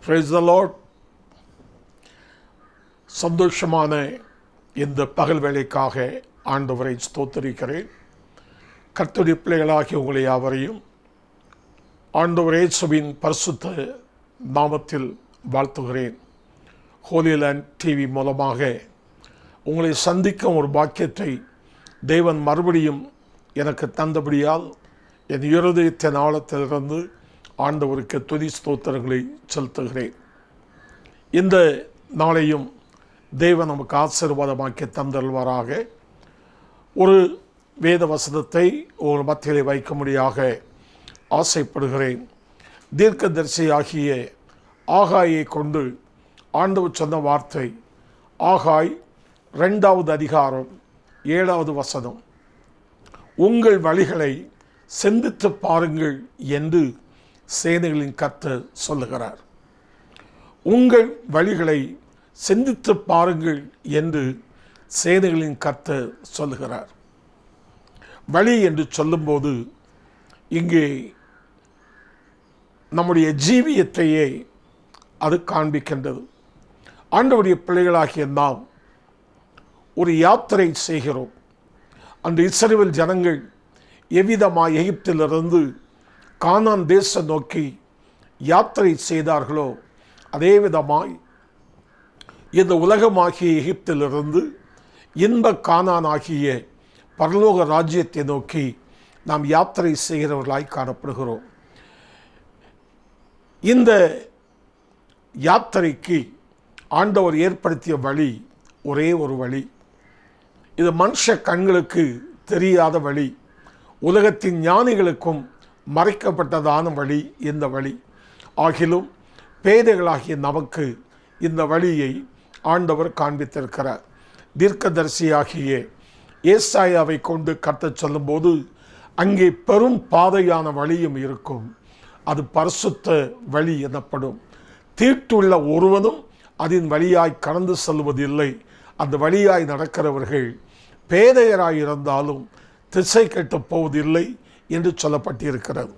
praise the Lord சந்தோஷமான இந்த பகல் வேலைக்காக ஆண்டவரை ஸ்தோத்தரிக்கிறேன் கர்த்தருடைய பிள்ளைகளாகிய உங்களை யாவரையும் ஆண்டவர் இயேசுவின் பரிசுத்த நாமத்தில் வாழ்த்துகிறேன் ஹோலிலேண்ட் டிவி மூலமாக உங்களை சந்திக்கும் ஒரு பாக்கியத்தை தேவன் மறுபடியும் எனக்கு தந்தபடியால் என் இருதயத்தின் ஆழத்திலிருந்து ஆண்டவருக்கு துதி ஸ்தோத்திரங்களை செலுத்துகிறேன் இந்த நாளையும் தேவன் நமக்கு ஆசீர்வாதமாக்கி தந்தல்வாராக ஒரு வேத வசனத்தை ஒரு மத்தியிலே வைக்கும்படியாக ஆசைப்படுகிறேன் தீர்க்கதரிசியாகிய ஆகாயை கொண்டு ஆண்டவர் சொன்ன வார்த்தை ஆகாய் ரெண்டாவது அதிகாரம் ஏழாவது வசனம் உங்கள் வழிகளை சிந்தித்து பாருங்கள் என்று சேனைகளின் கர்த்தர் சொல்லுகிறார் உங்கள் வழிகளை சிந்தித்து பாருங்கள் என்று சேனைகளின் கர்த்தர் சொல்லுகிறார் வழி என்று சொல்லும்போது இங்கே நம்முடைய ஜீவியத்தையே அது காண்பிக்கின்றது ஆண்டவருடைய பிள்ளைகளாகிய நாம் ஒரு யாத்திரை செய்கிறோம் அன்று இஸ்ரேல் ஜனங்கள் எவ்விதமாய் எகிப்திலிருந்து கானான் தேசம் நோக்கி யாத்திரை செய்தார்களோ அதே விதமாய் இந்த உலகமாகிய எகிப்திலிருந்து இன்ப கானானாகிய பரலோக ராஜ்யத்தை நோக்கி நாம் யாத்திரை செய்கிறவர்களாய் காணப்படுகிறோம் இந்த யாத்திரைக்கு ஆண்டவர் ஏற்படுத்திய வழி ஒரே ஒரு வழி இது மனுஷ கண்களுக்கு தெரியாத வழி உலகத்தின் ஞானிகளுக்கும் மறைக்கப்பட்டதான வழி இந்த வழி ஆகிலும் பேதைகளாகிய நமக்கு இந்த வழியை ஆண்டவர் காண்பித்திருக்கிறார் தீர்க்கதரிசியாகிய ஏசாயாவை கொண்டு கர்த்தச் சொல்லும்போது அங்கே பெரும் பாதையான வழியும் இருக்கும் அது பரிசுத்த வழி எனப்படும் தீட்டுள்ள ஒருவனும் அதன் வழியாய் கடந்து செல்வதில்லை அந்த வழியாய் நடக்கிறவர்கள் பேதையராய் இருந்தாலும் திசை கெட்டு போவதில்லை என்று சொல்லப்பட்டிருக்கிறது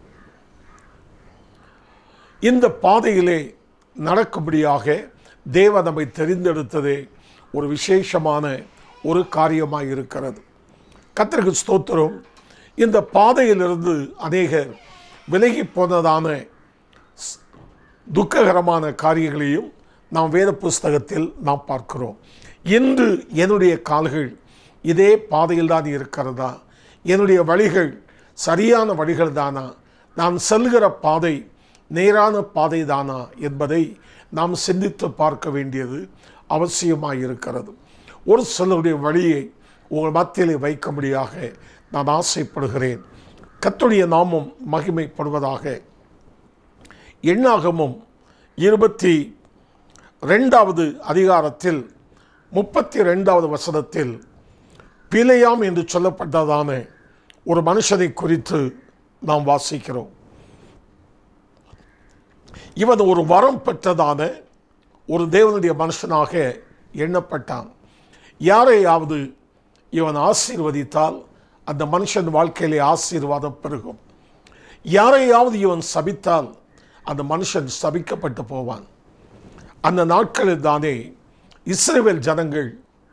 இந்த பாதையிலே நடக்கும்படியாக தேவ நம்மை தெரிந்தெடுத்ததே ஒரு விசேஷமான ஒரு காரியமாக இருக்கிறது கத்தருக்கு ஸ்தோத்திரம் இந்த பாதையிலிருந்து அநேகர் விலகி போனதான ஸ்- துக்ககரமான காரியங்களையும் நாம் வேத புஸ்தகத்தில் நாம் பார்க்கிறோம் இன்று என்னுடைய கால்கள் இதே பாதையில் தான் இருக்கிறதா என்னுடைய வழிகள் சரியான வழிகள் தானா நான் செல்கிற பாதை நேரான பாதை தானா என்பதை நாம் சிந்தித்து பார்க்க வேண்டியது அவசியமாக இருக்கிறது ஒரு சிலருடைய வழியை உங்கள் மத்தியிலே வைக்கும்படியாக நான் ஆசைப்படுகிறேன் கர்த்தருடைய நாமம் மகிமைப்படுவதாக எண்ணாகமும் இருபத்தி ரெண்டாவது அதிகாரத்தில் முப்பத்தி ரெண்டாவது வசனத்தில் பிழையாம் என்று சொல்லப்பட்டதான ஒரு மனுஷனை குறித்து நாம் வாசிக்கிறோம் இவன் ஒரு வரம் பெற்றதான ஒரு தேவனுடைய மனுஷனாக எண்ணப்பட்டான் யாரையாவது இவன் ஆசீர்வதித்தால் அந்த மனுஷன் வாழ்க்கையிலே ஆசீர்வாதம் பெருகும் யாரையாவது இவன் சபித்தால் அந்த மனுஷன் சபிக்கப்பட்டு போவான் அந்த நாட்களில் தானே இஸ்ரேல் ஜனங்கள்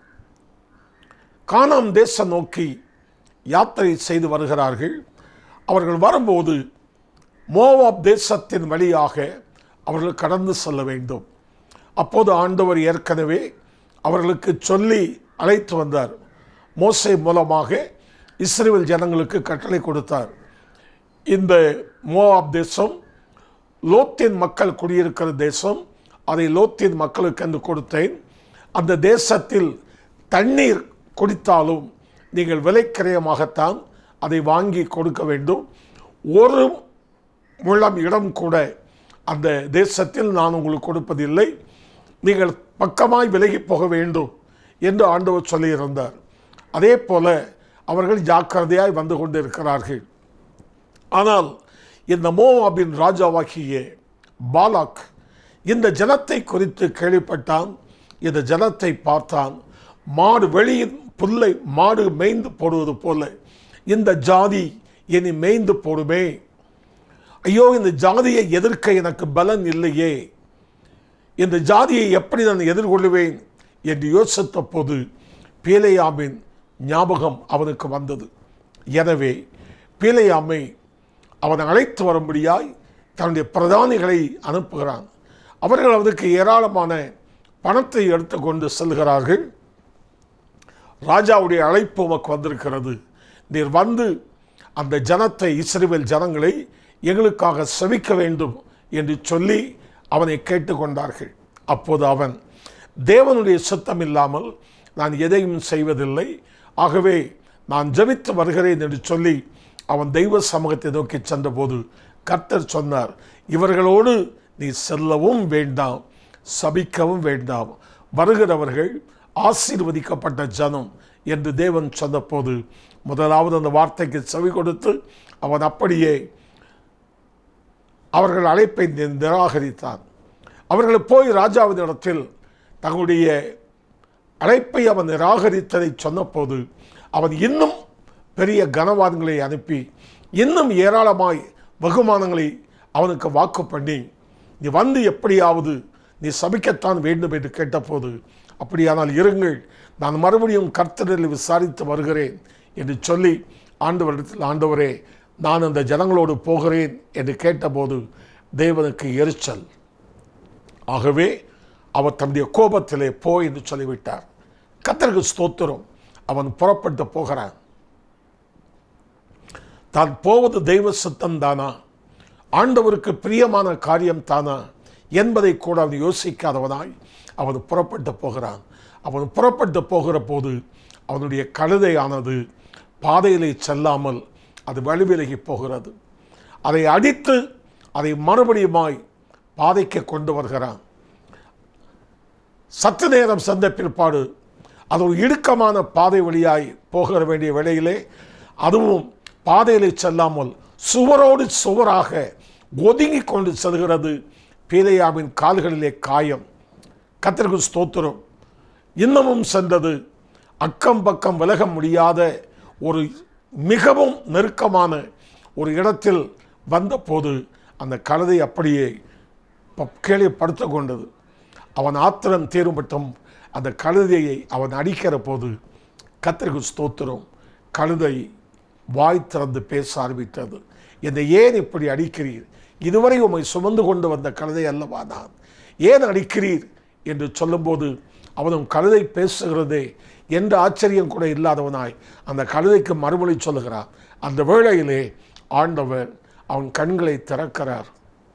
கானாம் தேசம் நோக்கி யாத்திரை செய்து வருகிறார்கள் அவர்கள் வரும்போது மோவாப் தேசத்தின் வழியாக அவர்கள் கடந்து செல்ல வேண்டும் அப்போது ஆண்டவர் ஏற்கனவே அவர்களுக்கு சொல்லி அழைத்து வந்தார் மோசே மூலமாக இஸ்ரேல் ஜனங்களுக்கு கட்டளை கொடுத்தார் இந்த மோவாப் தேசம் லோத்தின் மக்கள் குடியிருக்கிற தேசம் அதை லோத்தின் மக்களுக்கு என்று கொடுத்தேன் அந்த தேசத்தில் தண்ணீர் குடித்தாலும் நீங்கள் விலைக்கிரயமாகத்தான் அதை வாங்கி கொடுக்க வேண்டும் ஒரு முழம் இடம் கூட அந்த தேசத்தில் நான் உங்களுக்கு கொடுப்பதில்லை நீங்கள் பக்கமாய் விலகி போக வேண்டும் என்று ஆண்டவர் சொல்லியிருந்தார் அதே போல அவர்கள் ஜாக்கிரதையாய் வந்து கொண்டிருக்கிறார்கள் ஆனால் இந்த மோவாபின் ராஜாவாகிய பாலாக் இந்த ஜனத்தை குறித்து கேள்விப்பட்டான் இந்த ஜனத்தை பார்த்தான் மாடு வெளியின் புல்லை மாடு மேய்ந்து போடுவது போல இந்த ஜாதி இனி மேய்ந்து போடுமே ஐயோ இந்த ஜாதியை எதிர்க்க எனக்கு பலன் இல்லையே இந்த ஜாதியை எப்படி நான் எதிர்கொள்ளுவேன் என்று யோசித்த போது பீலையாமின் ஞாபகம் அவனுக்கு வந்தது எனவே பீலையாமை அவனை அழைத்து வரும்படியாய் தன்னுடைய பிரதானிகளை அனுப்புகிறான் அவர்கள் அவருக்கு ஏராளமான பணத்தை எடுத்துக்கொண்டு செல்கிறார்கள் ராஜாவுடைய அழைப்பு உமக்கு வந்திருக்கிறது நீர் வந்து அந்த ஜனத்தை இஸ்ரேல் ஜனங்களை எங்களுக்காக செவிக்க வேண்டும் என்று சொல்லி அவனை கேட்டுக்கொண்டார்கள் அப்போது அவன் தேவனுடைய சுத்தம் இல்லாமல் நான் எதையும் செய்வதில்லை ஆகவே நான் ஜெபித்து வருகிறேன் என்று சொல்லி அவன் தெய்வ சமூகத்தை நோக்கி சென்றபோது கர்த்தர் சொன்னார் இவர்களோடு நீ செல்லவும் வேண்டாம் சபிக்கவும் வேண்டாம் வருகிறவர்கள் ஆசீர்வதிக்கப்பட்ட ஜனம் என்று தேவன் சொன்னபோது முதலாவது அந்த வார்த்தைக்கு செவி கொடுத்து அவன் அப்படியே அவர்கள் அழைப்பை நி- நிராகரித்தான் அவர்கள் போய் ராஜாவின் இடத்தில் தங்களுடைய அழைப்பை அவன் நிராகரித்ததை சொன்னபோது அவன் இன்னும் பெரிய கனவான்களை அனுப்பி இன்னும் ஏராளமாய் வெகுமானங்களை அவனுக்கு வாக்கு பண்ணி நீ வந்து எப்படியாவது நீ சபிக்கத்தான் வேண்டும் என்று கேட்டபோது அப்படியானால் இருங்கள் நான் மறுபடியும் கர்த்தரில் விசாரித்து வருகிறேன் என்று சொல்லி ஆண்டவரிடத்தில் ஆண்டவரே நான் அந்த ஜனங்களோடு போகிறேன் என்று கேட்டபோது தேவனுக்கு எரிச்சல் ஆகவே அவர் தன்னுடைய கோபத்திலே போ என்று சொல்லிவிட்டார் கத்தருக்கு ஸ்தோத்திரம் அவன் புறப்பட்டு போகிறான் தான் போவது தெய்வ சித்தம் தானா ஆண்டவருக்கு பிரியமான காரியம் தானா என்பதை கூட அவன் யோசிக்காதவனாய் அவன் புறப்பட்டு போகிறான் அவன் புறப்பட்டு போகிற போது அவனுடைய கழுதையானது பாதையிலே செல்லாமல் அது வழிவிலகி போகிறது அதை அடித்து அதை மறுபடியுமாய் பாதைக்கு கொண்டு வருகிறான் சற்று நேரம் சென்ற பிற்பாடு அது ஒரு இடுக்கமான பாதை வழியாய் போக வேண்டிய வேளையிலே அதுவும் பாதையிலே செல்லாமல் சுவரோடு சுவராக ஒதுங்கி கொண்டு செல்கிறது பீலையாவின் கால்களிலே காயம் கத்திற்கு ஸ்தோத்திரம் இன்னமும் சென்றது அக்கம் பக்கம் விலக முடியாத ஒரு மிகவும் நெருக்கமான ஒரு இடத்தில் வந்தபோது அந்த கழுதை அப்படியே ப- கீழே படுத்து கொண்டது அவன் ஆத்திரம் தீரும் மட்டும் அந்த கழுதையை அவன் அடிக்கிற போது கத்திரிக்கு ஸ்தோத்திரம் கழுதை வாய் திறந்து பேச ஆரம்பித்தது என்னை ஏன் இப்படி அடிக்கிறீர் இதுவரை உம்மை சுமந்து கொண்டு வந்த கழுதை அல்லவா நான் ஏன் அடிக்கிறீர் என்று சொல்லும்போது அவனும் கழுதை பேசுகிறதே என்ற ஆச்சரியம் கூட இல்லாதவனாய் அந்த கழுதைக்கு மறுமொழி சொல்லுகிறான் அந்த வேளையிலே ஆண்டவர் அவன் கண்களை திறக்கிறார்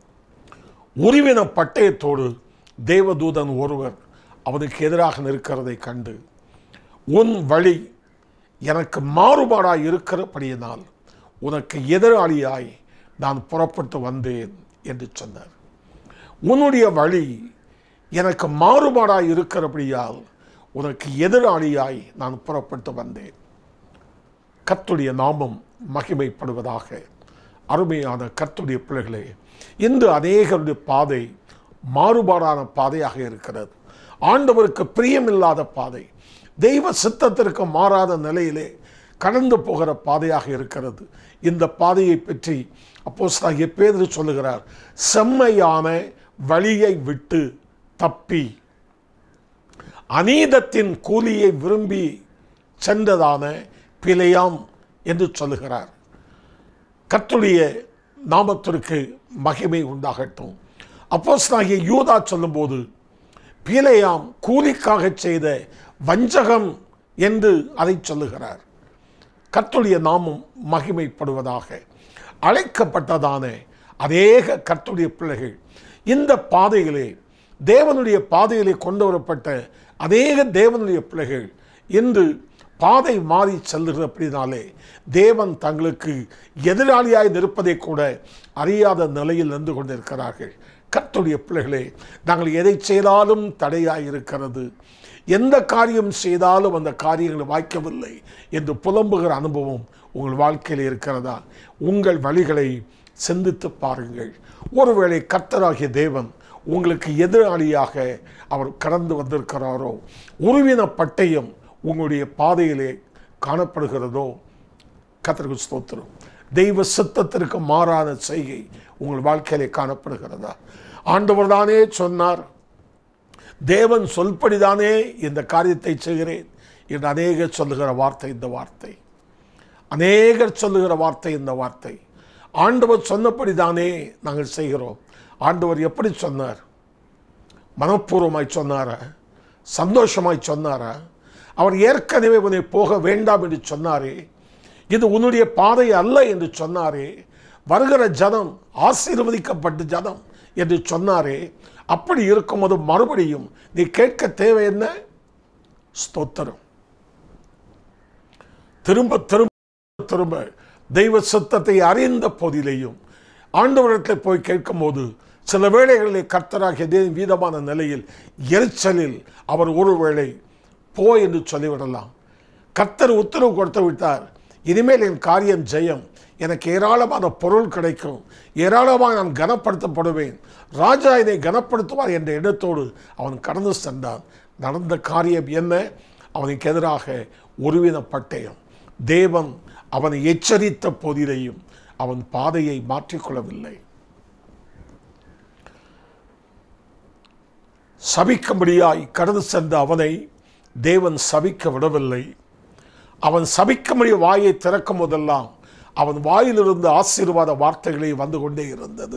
உருவின பட்டயத்தோடு தேவதூதன் ஒருவர் அவனுக்கு எதிராக நிற்கிறதை கண்டு உன் வழி எனக்கு மாறுபாடாய் இருக்கிறபடியினால் உனக்கு எதிராளியாய் நான் புறப்பட்டு வந்தேன் என்று சொன்னார் உன்னுடைய வழி எனக்கு மாறுபாடாய் இருக்கிறபடியால் உனக்கு எதிராளியாய் நான் புறப்பட்டு வந்தேன் கர்த்துடைய நாமம் மகிமைப்படுவதாக அருமையான கர்த்துடைய பிள்ளைகளே இன்று அநேகருடைய பாதை மாறுபாடான பாதையாக இருக்கிறது ஆண்டவருக்கு பிரியமில்லாத பாதை தெய்வ சித்தத்திற்கு மாறாத நிலையிலே கடந்து போகிற பாதையாக இருக்கிறது இந்த பாதையை பற்றி அப்போஸ்தலனாகிய பேதுரு சொல்லுகிறார் செம்மையான வழியை விட்டு தப்பி அநீதத்தின் கூலியை விரும்பி சென்றதான பிழையாம் என்று சொல்லுகிறார் கர்த்தருடைய நாமத்திற்கு மகிமை உண்டாகட்டும் அப்போஸ்தலனாகிய யூதா சொல்லும்போது பீலையாம் கூலிக்காக செய்த வஞ்சகம் என்று அதை சொல்லுகிறார் கர்த்தருடைய நாமம் மகிமைப்படுவதாக அழைக்கப்பட்டதான அநேக கர்த்தருடைய பிள்ளைகள் இந்த பாதையிலே தேவனுடைய பாதையிலே கொண்டு வரப்பட்ட அநேக தேவனுடைய பிள்ளைகள் இன்று பாதை மாறி செல்லுகிறபடினாலே தேவன் தங்களுக்கு எதிராளியாய் நிற்பதை கூட அறியாத நிலையில் நின்று கொண்டிருக்கிறார்கள் கர்த்தருடைய பிள்ளைகளே நாங்கள் எதை செய்தாலும் தடையாய் இருக்கிறது எந்த காரியம் செய்தாலும் அந்த காரியங்கள் வாய்க்கவில்லை என்று புலம்புகிற அனுபவம் உங்கள் வாழ்க்கையில் இருக்கிறதா உங்கள் வழிகளை சிந்தித்து பாருங்கள் ஒருவேளை கர்த்தராகிய தேவன் உங்களுக்கு எதிராளியாக அவர் கடந்து வந்திருக்கிறாரோ உருவின பட்டயம் உங்களுடைய பாதையிலே காணப்படுகிறதோ கத்தருக்கு ஸ்தோத்திரம் தெய்வ சித்தத்திற்கு மாறான செய்கை உங்கள் வாழ்க்கையிலே காணப்படுகிறதா ஆண்டவர் தானே சொன்னார் தேவன் சொல்படிதானே இந்த காரியத்தை செய்கிறேன் என்று அநேகர் சொல்லுகிற வார்த்தை இந்த வார்த்தை அநேகர் சொல்லுகிற வார்த்தை இந்த வார்த்தை ஆண்டவர் சொன்னபடிதானே நாங்கள் செய்கிறோம் ஆண்டவர் எப்படி சொன்னார் மனப்பூர்வமாய் சொன்னாரா சந்தோஷமாய் சொன்னாரா அவர் ஏற்கனவே உன்னை போக வேண்டாம் என்று சொன்னாரே இது உன்னுடைய பாதை அல்ல என்று சொன்னாரே வருகிற ஜனம் ஆசீர்வதிக்கப்பட்ட ஜனம் என்று சொன்னாரே அப்படி இருக்கும்போது மறுபடியும் நீ கேட்க தேவை என்ன ஸ்தோத்திரம் திரும்ப திரும்ப திரும்ப தெய்வ சித்தத்தை அறிந்த போதிலேயும் ஆண்டவரிடத்தில் போய் கேட்கும்போது சில வேளைகளில் கர்த்தராகிய தேவன் வீதமான நிலையில் எரிச்சலில் அவர் ஒருவேளை போ என்று சொல்லிவிடலாம் கர்த்தர் உத்தரவு கொடுத்து விட்டார் இனிமேல் என் காரியம் ஜெயம் எனக்கு ஏராளமான பொருள் கிடைக்கும் ஏராளமாக நான் கனப்படுத்தப்படுவேன் ராஜா என்னை கனப்படுத்துவார் என்ற இடத்தோடு அவன் கடந்து சென்றான் நடந்த காரியம் என்ன அவனுக்கு எதிராக ஒருவித பட்டயம் தேவன் அவனை எச்சரித்த போதிலேயும் அவன் பாதையை மாற்றிக்கொள்ளவில்லை சபிக்கும்படியாய் கடந்து சென்ற அவனை தேவன் சபிக்க விடவில்லை அவன் சபிக்கும்படி வாயை திறக்கும் போதெல்லாம் அவன் வாயிலிருந்து ஆசீர்வாத வார்த்தைகளே வந்து கொண்டே இருந்தது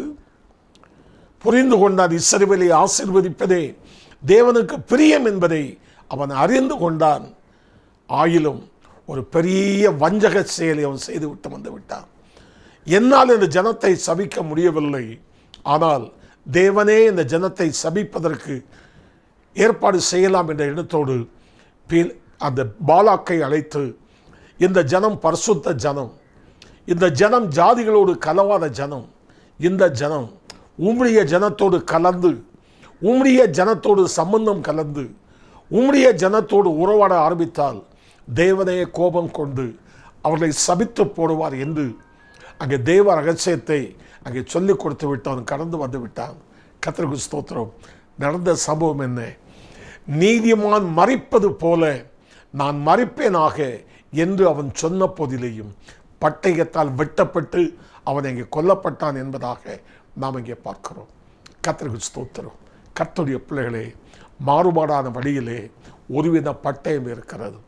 புரிந்து கொண்டான் இஸ்ரவேலை ஆசீர்வதிப்பதே தேவனுக்கு பிரியம் என்பதை அவன் அறிந்து கொண்டான் ஆயிலும் ஒரு பெரிய வஞ்சக செயலை அவன் செய்துவிட்டு வந்து விட்டான் என்னால் இந்த ஜனத்தை சபிக்க முடியவில்லை ஆனால் தேவனே இந்த ஜனத்தை சபிப்பதற்கு ஏற்பாடு செய்யலாம் என்ற எண்ணத்தோடு பி- அந்த பாலாக்கை அழைத்து இந்த ஜனம் பரிசுத்த ஜனம் இந்த ஜனம் ஜாதிகளோடு கலவாத ஜனம் இந்த ஜனம் உம்முடைய ஜனத்தோடு கலந்து உம்முடைய ஜனத்தோடு சம்பந்தம் கலந்து உம்முடைய ஜனத்தோடு உறவாட ஆரம்பித்தால் தேவனையே கோபம் கொண்டு அவர்களை சபித்து போடுவார் என்று அங்கே தேவ ரகசியத்தை அங்கே சொல்லிக் கொடுத்து விட்டு அவன் கடந்து வந்து விட்டான் கத்திரிக்கு ஸ்தோத்திரம் நடந்த சம்பவம் என்ன நீதிமான் மறிப்பது போல நான் மறிப்பேனாக என்று அவன் சொன்ன போதிலேயும் பட்டயத்தால் வெட்டப்பட்டு அவன் இங்கே கொல்லப்பட்டான் என்பதாக நாம் இங்கே பார்க்கிறோம் கத்திரிக்கு ஸ்தோத்திரம் கர்த்தருடைய பிள்ளைகளே மாறுபாடான வழியிலே ஒருவித பட்டயம் இருக்கிறது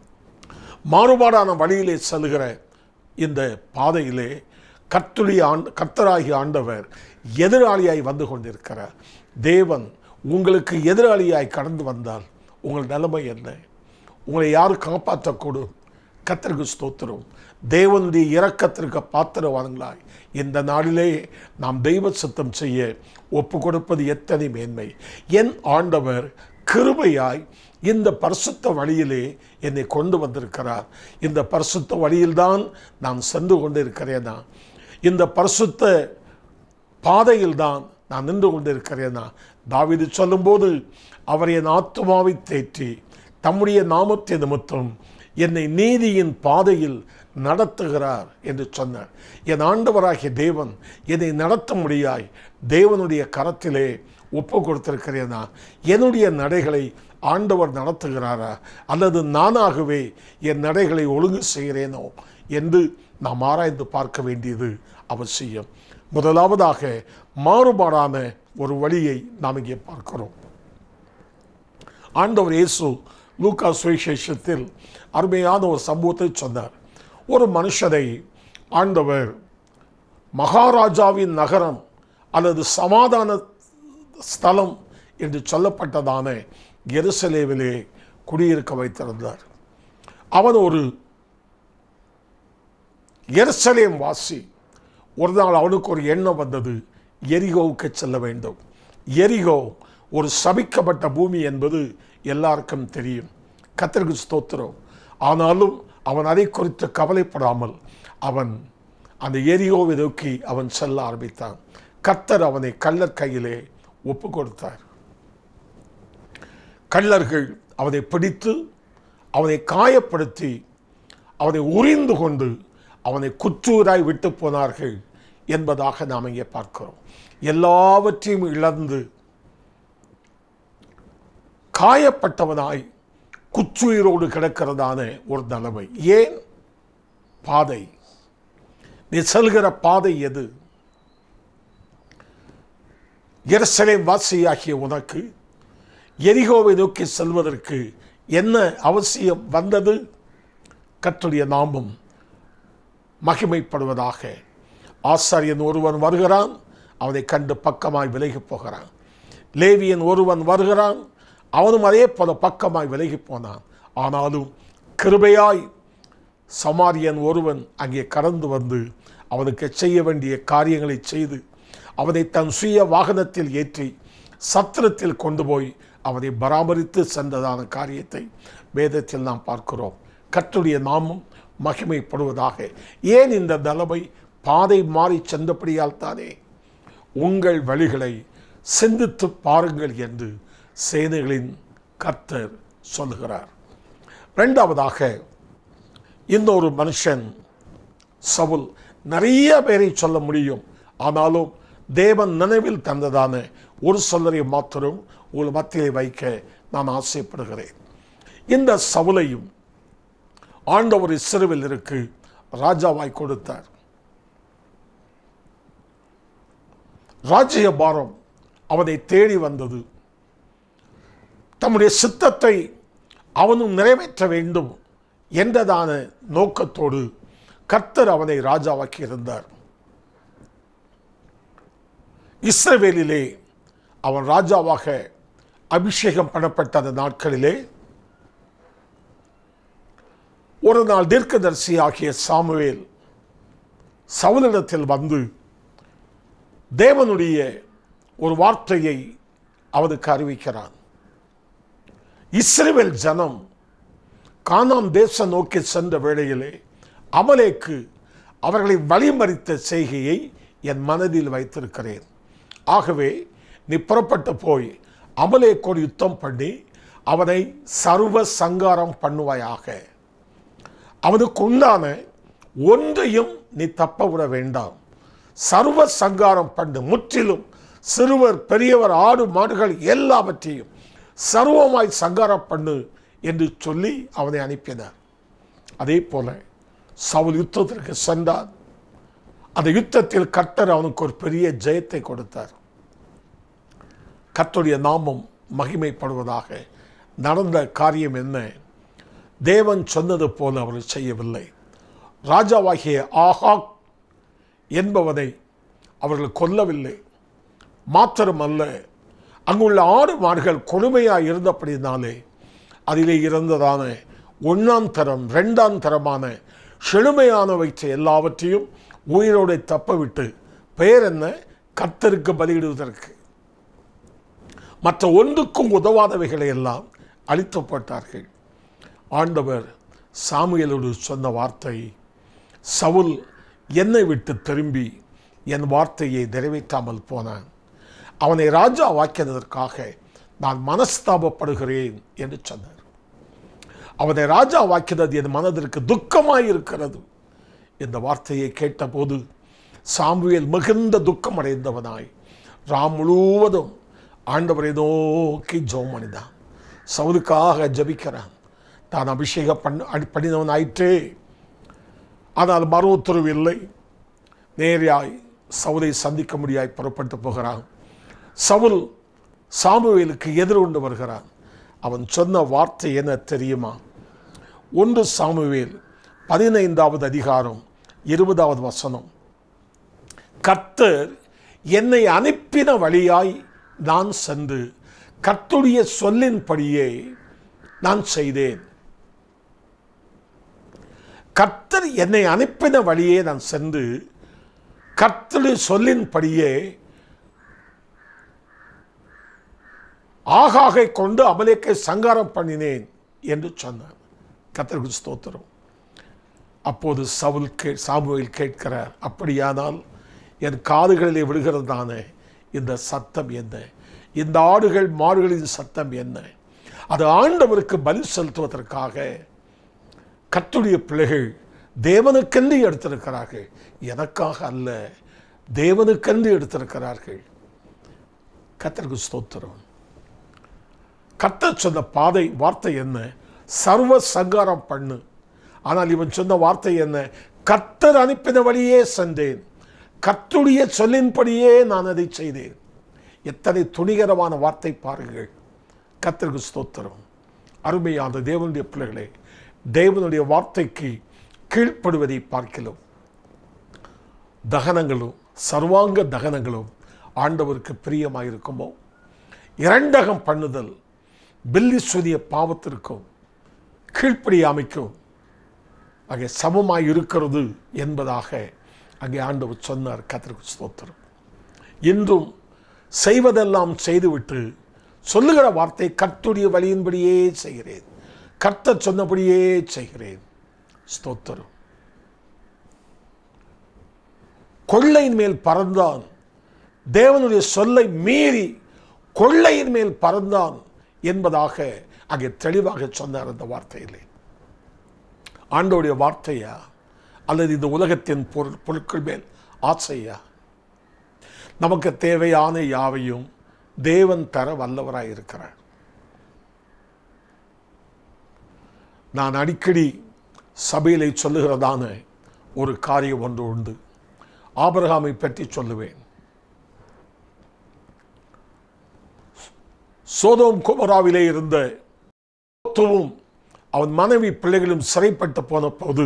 மாறுபாடான வழியிலே செல்கிற இந்த பாதையிலே கர்த்துடைய ஆண்டு கர்த்தராகிய ஆண்டவர் எதிராளியாய் வந்து கொண்டிருக்கிறார் தேவன் உங்களுக்கு எதிராளியாய் கடந்து வந்தால் உங்கள் நிலைமை என்ன உங்களை யார் காப்பாற்றக்கூடும் கர்த்தருக்கு ஸ்தோத்திரம் தேவனுடைய இரக்கத்திற்கு பாத்திரவான்களாய் இந்த நாளிலே நாம் தெய்வ சித்தம் செய்ய ஒப்பு கொடுப்பது எத்தனை மேன்மை என் ஆண்டவர் கிருபையாய் இந்த பரிசுத்த வழியிலே என்னை கொண்டு வந்திருக்கிறார் இந்த பரிசுத்த வழியில்தான் நான் சென்று கொண்டிருக்கிறேனா இந்த பரிசுத்த பாதையில்தான் நான் நின்று கொண்டிருக்கிறேனா தாவீது சொல்லும்போது அவர் என் ஆத்துமாவை தேற்றி தம்முடைய நாமத்தை நிமித்தம் என்னை நீதியின் பாதையில் நடத்துகிறார் என்று சொன்னார் என் ஆண்டவராகிய தேவன் என்னை நடத்த முடியாய் தேவனுடைய கரத்திலே ஒப்பு கொடுத்திருக்கிறேனா என்னுடைய நடைகளை ஆண்டவர் நடத்துகிறாரா அல்லது நானாகவே என் நடைகளை ஒழுங்கு செய்கிறேனோ என்று நாம் ஆராய்ந்து பார்க்க வேண்டியது அவசியம் முதலாவதாக மாறுபாடான ஒரு வழியை நாம் இங்கே பார்க்கிறோம் ஆண்டவர் இயேசு லூக்கா சுவிசேஷத்தில் அருமையான ஒரு சம்பவத்தை சொன்னார் ஒரு மனுஷனை ஆண்டவர் மகாராஜாவின் நகரம் அல்லது சமாதான ஸ்தலம் என்று சொல்லப்பட்டதான எருசலேமிலே குடியிருக்க வைத்திருந்தார் அவன் ஒரு எருசலேம் வாசி ஒரு நாள் அவனுக்கு ஒரு எண்ணம் வந்தது எரிகோவுக்கு செல்ல வேண்டும் எரிகோ ஒரு சபிக்கப்பட்ட பூமி என்பது எல்லாருக்கும் தெரியும் கத்தருக்கு ஸ்தோத்திரம் ஆனாலும் அவன் அதை குறித்து கவலைப்படாமல் அவன் அந்த எரிகோவை நோக்கி அவன் செல்ல ஆரம்பித்தான் கத்தர் அவனை கள்ளர் கையிலே ஒப்பு கொடுத்தார் கள்ளர்கள் அவனை பிடித்து அவனை காயப்படுத்தி அவனை உரிந்து கொண்டு அவனை குற்றூராய் விட்டு போனார்கள் என்பதாக நாம் இங்கே பார்க்கிறோம் எல்லாவற்றையும் இழந்து காயப்பட்டவனாய் குற்றுயிரோடு கிடக்கிறதான ஒரு நிலைமை ஏன் பாதை நீ செல்கிற பாதை எது எருசலேம் வாசியாகிய உனக்கு எரிகோவை நோக்கி செல்வதற்கு என்ன அவசியம் வந்தது கர்த்தருடைய நாமம் மகிமைப்படுவதாக ஆசாரியன் ஒருவன் வருகிறான் அவனை கண்டு பக்கமாய் விலகி போகிறான் லேவியன் ஒருவன் வருகிறான் அவனும் அதே போல பக்கமாய் விலகி போனான் ஆனாலும் கிருபையாய் சமாரியன் ஒருவன் அங்கே கடந்து வந்து அவனுக்கு செய்ய வேண்டிய காரியங்களை செய்து அவனை தன் சுய வாகனத்தில் ஏற்றி சத்திரத்தில் கொண்டு போய் அவனை பராமரித்து சென்றதான காரியத்தை வேதத்தில் நாம் பார்க்கிறோம் கர்த்தருடைய நாமம் மகிமைப்படுவதாக ஏன் இந்த நிலைமை பாதை மாறி சென்றபடியால் தானே உங்கள் வழிகளை சிந்தித்து பாருங்கள் என்று சேனைகளின் கர்த்தர் சொல்கிறார் ரெண்டாவதாக இன்னொரு மனுஷன் சவுல் நிறைய பேரை சொல்ல முடியும் ஆனாலும் தேவன் நினைவில் தந்ததான ஒரு சொல்லரை மாத்திரம் உங்கள் மத்தியிலே வைக்க நான் ஆசைப்படுகிறேன் இந்த சவுலையும் ஆண்டவர் இஸ்ரவேல் இருக்கு ராஜாவாய் கொடுத்தார் ராஜ்யபாரம் அவனை தேடி வந்தது தம்முடைய சித்தத்தை அவனும் நிறைவேற்ற வேண்டும் என்றதான நோக்கத்தோடு கர்த்தர் அவனை ராஜாவாக்கி இருந்தார் இஸ்ரவேலிலே அவன் ராஜாவாக அபிஷேகம் பண்ணப்பட்ட அந்த நாட்களிலே ஒரு நாள் தீர்க்கதரிசி ஆகிய சாமுவேல் சவுலிடத்தில் வந்து தேவனுடைய ஒரு வார்த்தையை அவனுக்கு அறிவிக்கிறான் இஸ்ரேல் ஜனம் கானான் தேசம் நோக்கி சென்ற வேளையிலே அமலேக்கு அவர்களை வழிமறித்த செய்கையை என் மனதில் வைத்திருக்கிறேன் ஆகவே நீ புறப்பட்டு போய் அமலேக்கோடு யுத்தம் பண்ணி அவனை சர்வ சங்காரம் பண்ணுவாயாக அவனுக்கு உண்டான ஒன்றையும் நீ தப்ப விட வேண்டாம் சர்வ சங்காரம் பண்ணு முற்றிலும் சிறுவர் பெரியவர் ஆடு மாடுகள் எல்லாவற்றையும் சர்வமாய் சங்காரம் பண்ணு என்று சொல்லி அவனை அனுப்பினார் அதே போல சவுல் யுத்தத்திற்கு சென்றான் அந்த யுத்தத்தில் கர்த்தர் அவனுக்கு ஒரு பெரிய ஜெயத்தை கொடுத்தார் கர்த்தருடைய நாமம் மகிமைப்படுவதாக நடந்த காரியம் என்ன தேவன் சொன்னது போல அவர் செய்யவில்லை ராஜாவாகிய ஆகாக் என்பவனை அவர்கள் கொல்லவில்லை மாத்திரமல்ல அங்குள்ள ஆடு மாடுகள் கொடுமையாக இருந்தபடினாலே அதிலே இருந்ததான ஒன்றாம் தரம் ரெண்டாம் தரமான செழுமையானவற்றை எல்லாவற்றையும் உயிரோடு தப்பவிட்டு பெயர் என்ன கர்த்தருக்கு பலியிடுவதற்கு மற்ற ஒன்றுக்கும் உதவாதவைகளை எல்லாம் அழித்து போட்டார்கள் ஆண்டவர் சாமுவேலோடு சொன்ன வார்த்தை சவுல் என்னை விட்டு திரும்பி என் வார்த்தையை நிறைவேற்றாமல் போனான் அவனை ராஜா வாக்கியதற்காக நான் மனஸ்தாபப்படுகிறேன் என்று சொன்னார் அவனை ராஜா வாக்கியது என் மனதிற்கு துக்கமாய் இருக்கிறது இந்த வார்த்தையை கேட்டபோது சாமுவேல் மிகுந்த துக்கம் அடைந்தவனாய் ராம் முழுவதும் ஆண்டவரை நோக்கி ஜோம் அணிந்தான் சவுலுக்காக ஜபிக்கிறான் தான் அபிஷேகம் பண்ண பண்ணினவன் ஆயிற்றே ஆனால் மறு உத்தரவு இல்லை நேராய் சவுலை சந்திக்க முடியாய் புறப்பட்டு போகிறான் சவுல் சாமுவேலுக்கு எதிர்கொண்டு வருகிறான் அவன் சொன்ன வார்த்தை என்ன தெரியுமா ஒன்று சாமுவேல் பதினைந்தாவது அதிகாரம் இருபதாவது வசனம் கர்த்தர் என்னை அனுப்பின வழியாய் நான் சென்று கர்த்துடைய சொல்லின்படியே நான் செய்தேன் கர்த்தர் என்னை அனுப்பின வழியே நான் சென்று கர்த்தருடைய சொல்லின்படியே ஆகாகை கொண்டு அமலேக்கை சங்காரம் பண்ணினேன் என்று சொன்னார் கர்த்தருக்கு ஸ்தோத்திரம் அப்போது சவுல் கே சாமுவேல் கேட்கிறார் அப்படியானால் என் காதுகளிலே விழுகிறதான இந்த சத்தம் என்ன இந்த ஆடுகள் மாடுகளின் சத்தம் என்ன அது ஆண்டவருக்கு பலி செலுத்துவதற்காக கத்துடைய பிள்ளைகள் தேவனுக்கென்று எடுத்திருக்கிறார்கள் எனக்காக அல்ல தேவனுக்கென்று எடுத்திருக்கிறார்கள் கத்தருக்கு ஸ்தோத்திரம் கர்த்தர் சொன்ன பாதை வார்த்தை என்ன சர்வ சங்காரம் பண்ணு ஆனால் இவன் சொன்ன வார்த்தை என்ன கர்த்தர் அனுப்பின வழியே சென்றேன் கர்த்துடைய சொல்லின்படியே நான் அதை செய்தேன் எத்தனை துணிகரமான வார்த்தை பாருங்கள் கத்திற்கு ஸ்தோத்திரம் அருமையான தேவனுடைய பிள்ளைகளே தேவனுடைய வார்த்தைக்கு கீழ்ப்படுவதை பார்க்கலாம் தகனங்களும் சர்வாங்க தகனங்களும் ஆண்டவருக்கு பிரியமாயிருக்குமோ இரண்டகம் பண்ணுதல் பில்லி சுதிய பாவத்திற்கும் கீழ்ப்படியாமைக்கும் அங்கே சமமாய் இருக்கிறது என்பதாக அங்கே ஆண்டவர் சொன்னார் கத்திற்கு ஸ்தோத்திரம் இன்றும் செய்வதெல்லாம் செய்துவிட்டு சொல்லுகிற வார்த்தை கர்த்துடைய வழியின்படியே செய்கிறேன் கர்த்தர் சொன்னபடியே செய்கிறேன் ஸ்தோத்திரம் கொள்ளையின் மேல் பறந்தான் தேவனுடைய சொல்லை மீறி கொள்ளையின் மேல் பறந்தான் என்பதாக அங்கே தெளிவாக சொன்னார் அந்த வார்த்தையிலே ஆண்டோடைய வார்த்தையா அல்லது இந்த உலகத்தின் பொருள் பொருட்கள் மேல் ஆசையா நமக்கு தேவையான யாவையும் தேவன் தர வல்லவராய் இருக்கிறார் நான் அடிக்கடி சபையிலே சொல்லுகிறதான ஒரு காரியம் ஒன்று உண்டு ஆபிரகாமை பற்றி சொல்லுவேன் சோதோம் குமராவிலே இருந்த லோத்துவும் அவன் மனைவி பிள்ளைகளும் சிறைப்பட்டு போன போது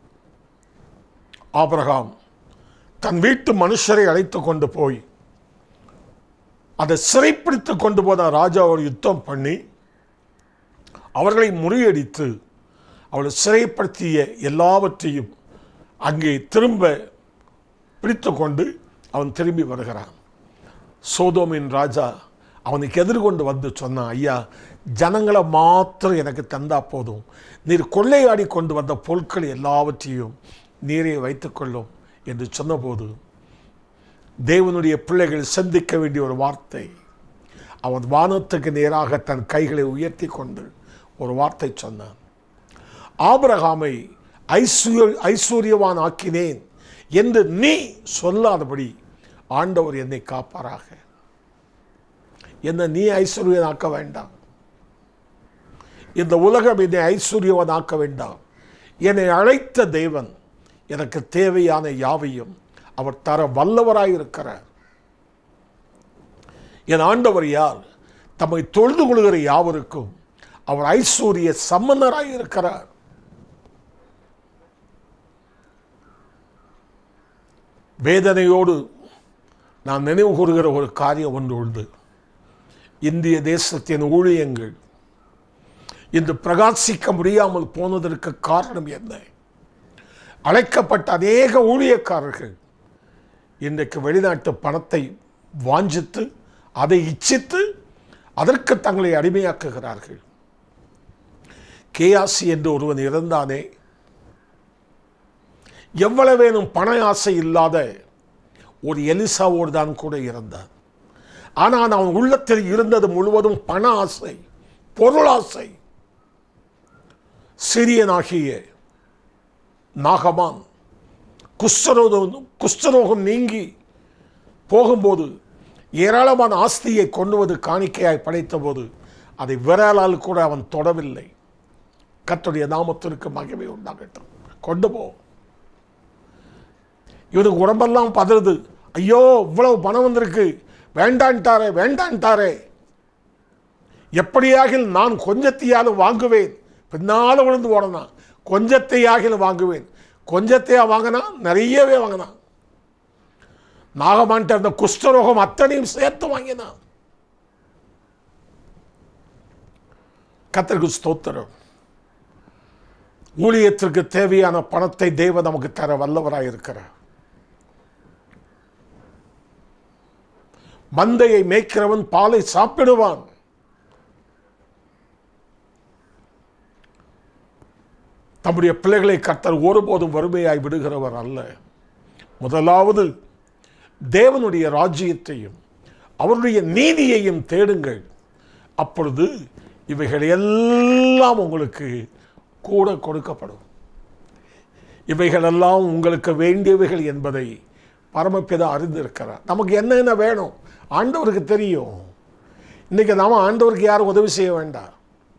ஆபிரகாம் தன் வீட்டு மனுஷரை அழைத்து கொண்டு போய் அதை சிறைப்பிடித்து கொண்டு போன ராஜா ஒரு யுத்தம் பண்ணி அவர்களை முறியடித்து அவளை சிறைப்படுத்திய எல்லாவற்றையும் அங்கே திரும்ப பிடித்து கொண்டு அவன் திரும்பி வருகிறான் சோதோமின் ராஜா அவனுக்கு எதிர்கொண்டு வந்து சொன்னான் ஐயா ஜனங்களை மாத்திரம் எனக்கு தந்தா போதும் நீர் கொள்ளையாடி கொண்டு வந்த பொருட்கள் எல்லாவற்றையும் நீரே வைத்துக்கொள்ளும் என்று சொன்னபோது தேவனுடைய பிள்ளைகள் சிந்திக்க வேண்டிய ஒரு வார்த்தை அவன் வானத்துக்கு நேராக தன் கைகளை உயர்த்தி கொண்டு ஒரு வார்த்தை சொன்னான் ஆபிரகாமை ஐஸ்வர்ய ஐஸ்வர்யவான் ஆக்கினேன் என்று நீ சொல்லாதபடி ஆண்டவர் என்னை காப்பாராக என்ன நீ ஐஸ்வர்யன் ஆக்க வேண்டாம் இந்த உலகம் என்னை ஐஸ்வர்யவன் ஆக்க வேண்டாம் என்னை அழைத்த தேவன் எனக்கு தேவையான யாவையும் அவர் தர வல்லவராயிருக்கிறார் என் ஆண்டவர் யார் தம்மை தொழுது கொள்கிற யாவருக்கும் அவர் ஐஸ்வர்ய சம்மன்னராய் இருக்கிறார் வேதனையோடு நான் நினைவு கூறுகிற ஒரு காரியம் ஒன்று உண்டு இந்திய தேசத்தின் ஊழியங்கள் இன்று பிரகாசிக்க முடியாமல் போனதற்கு காரணம் என்ன அழைக்கப்பட்ட அநேக ஊழியக்காரர்கள் இன்றைக்கு வெளிநாட்டு பணத்தை வாஞ்சித்து அதை இச்சித்து அதற்கு தங்களை அடிமையாக்குகிறார்கள் கேயாசி என்று ஒருவன் இருந்தானே எவ்வளவேனும் பண ஆசை இல்லாத ஒரு எலிசாவோடு தான் கூட இருந்தான் ஆனால் அவன் உள்ளத்தில் இருந்தது முழுவதும் பண ஆசை பொருளாசை சிறியனாகிய நாகமான் குஷ்டரோகம் குஷ்டரோகம் நீங்கி போகும்போது ஏராளமான ஆஸ்தியை கொண்டு வந்து காணிக்கையாய் படைத்தபோது அதை விரலால் கூட அவன் தொடவில்லை கர்த்தருடைய நாமத்திற்கு மகிமை உண்டாகட்டும் கொண்டு போ இவனுக்கு உடம்பெல்லாம் பதறுது ஐயோ இவ்வளவு பணம் வந்திருக்கு வேண்டான்ட்டாரே வேண்டான்ட்டாரே எப்படியாக நான் கொஞ்சத்தையாலும் வாங்குவேன் பின்னால் விழுந்து ஓடனான் கொஞ்சத்தையாக வாங்குவேன் கொஞ்சத்தையா வாங்கினா நிறையவே வாங்கினான் நாகமான்ட்ட அந்த குஷ்டரோகம் அத்தனையும் சேர்த்து வாங்கினான் கத்தருக்கு ஸ்தோத்திரம் ஊழியத்திற்கு தேவையான பணத்தை தேவ நமக்கு தர வல்லவராயிருக்கிறார் மந்தையை மேய்க்கிறவன் பாலை சாப்பிடுவான் தம்முடைய பிள்ளைகளை கர்த்தர் ஒருபோதும் வறுமையாய் விடுகிறவர் அல்ல முதலாவது தேவனுடைய ராஜ்யத்தையும் அவருடைய நீதியையும் தேடுங்கள் அப்பொழுது இவைகள் எல்லாம் உங்களுக்கு கூட கொடுக்கப்படும் இவைகளெல்லாம் உங்களுக்கு வேண்டியவைகள் என்பதை பரமபிதா அறிந்திருக்கிறார் நமக்கு என்னென்ன வேணும் ஆண்டவருக்கு தெரியும் இன்னைக்கு நாம ஆண்டவருக்கு யாரும் உதவி செய்ய வேண்டாம்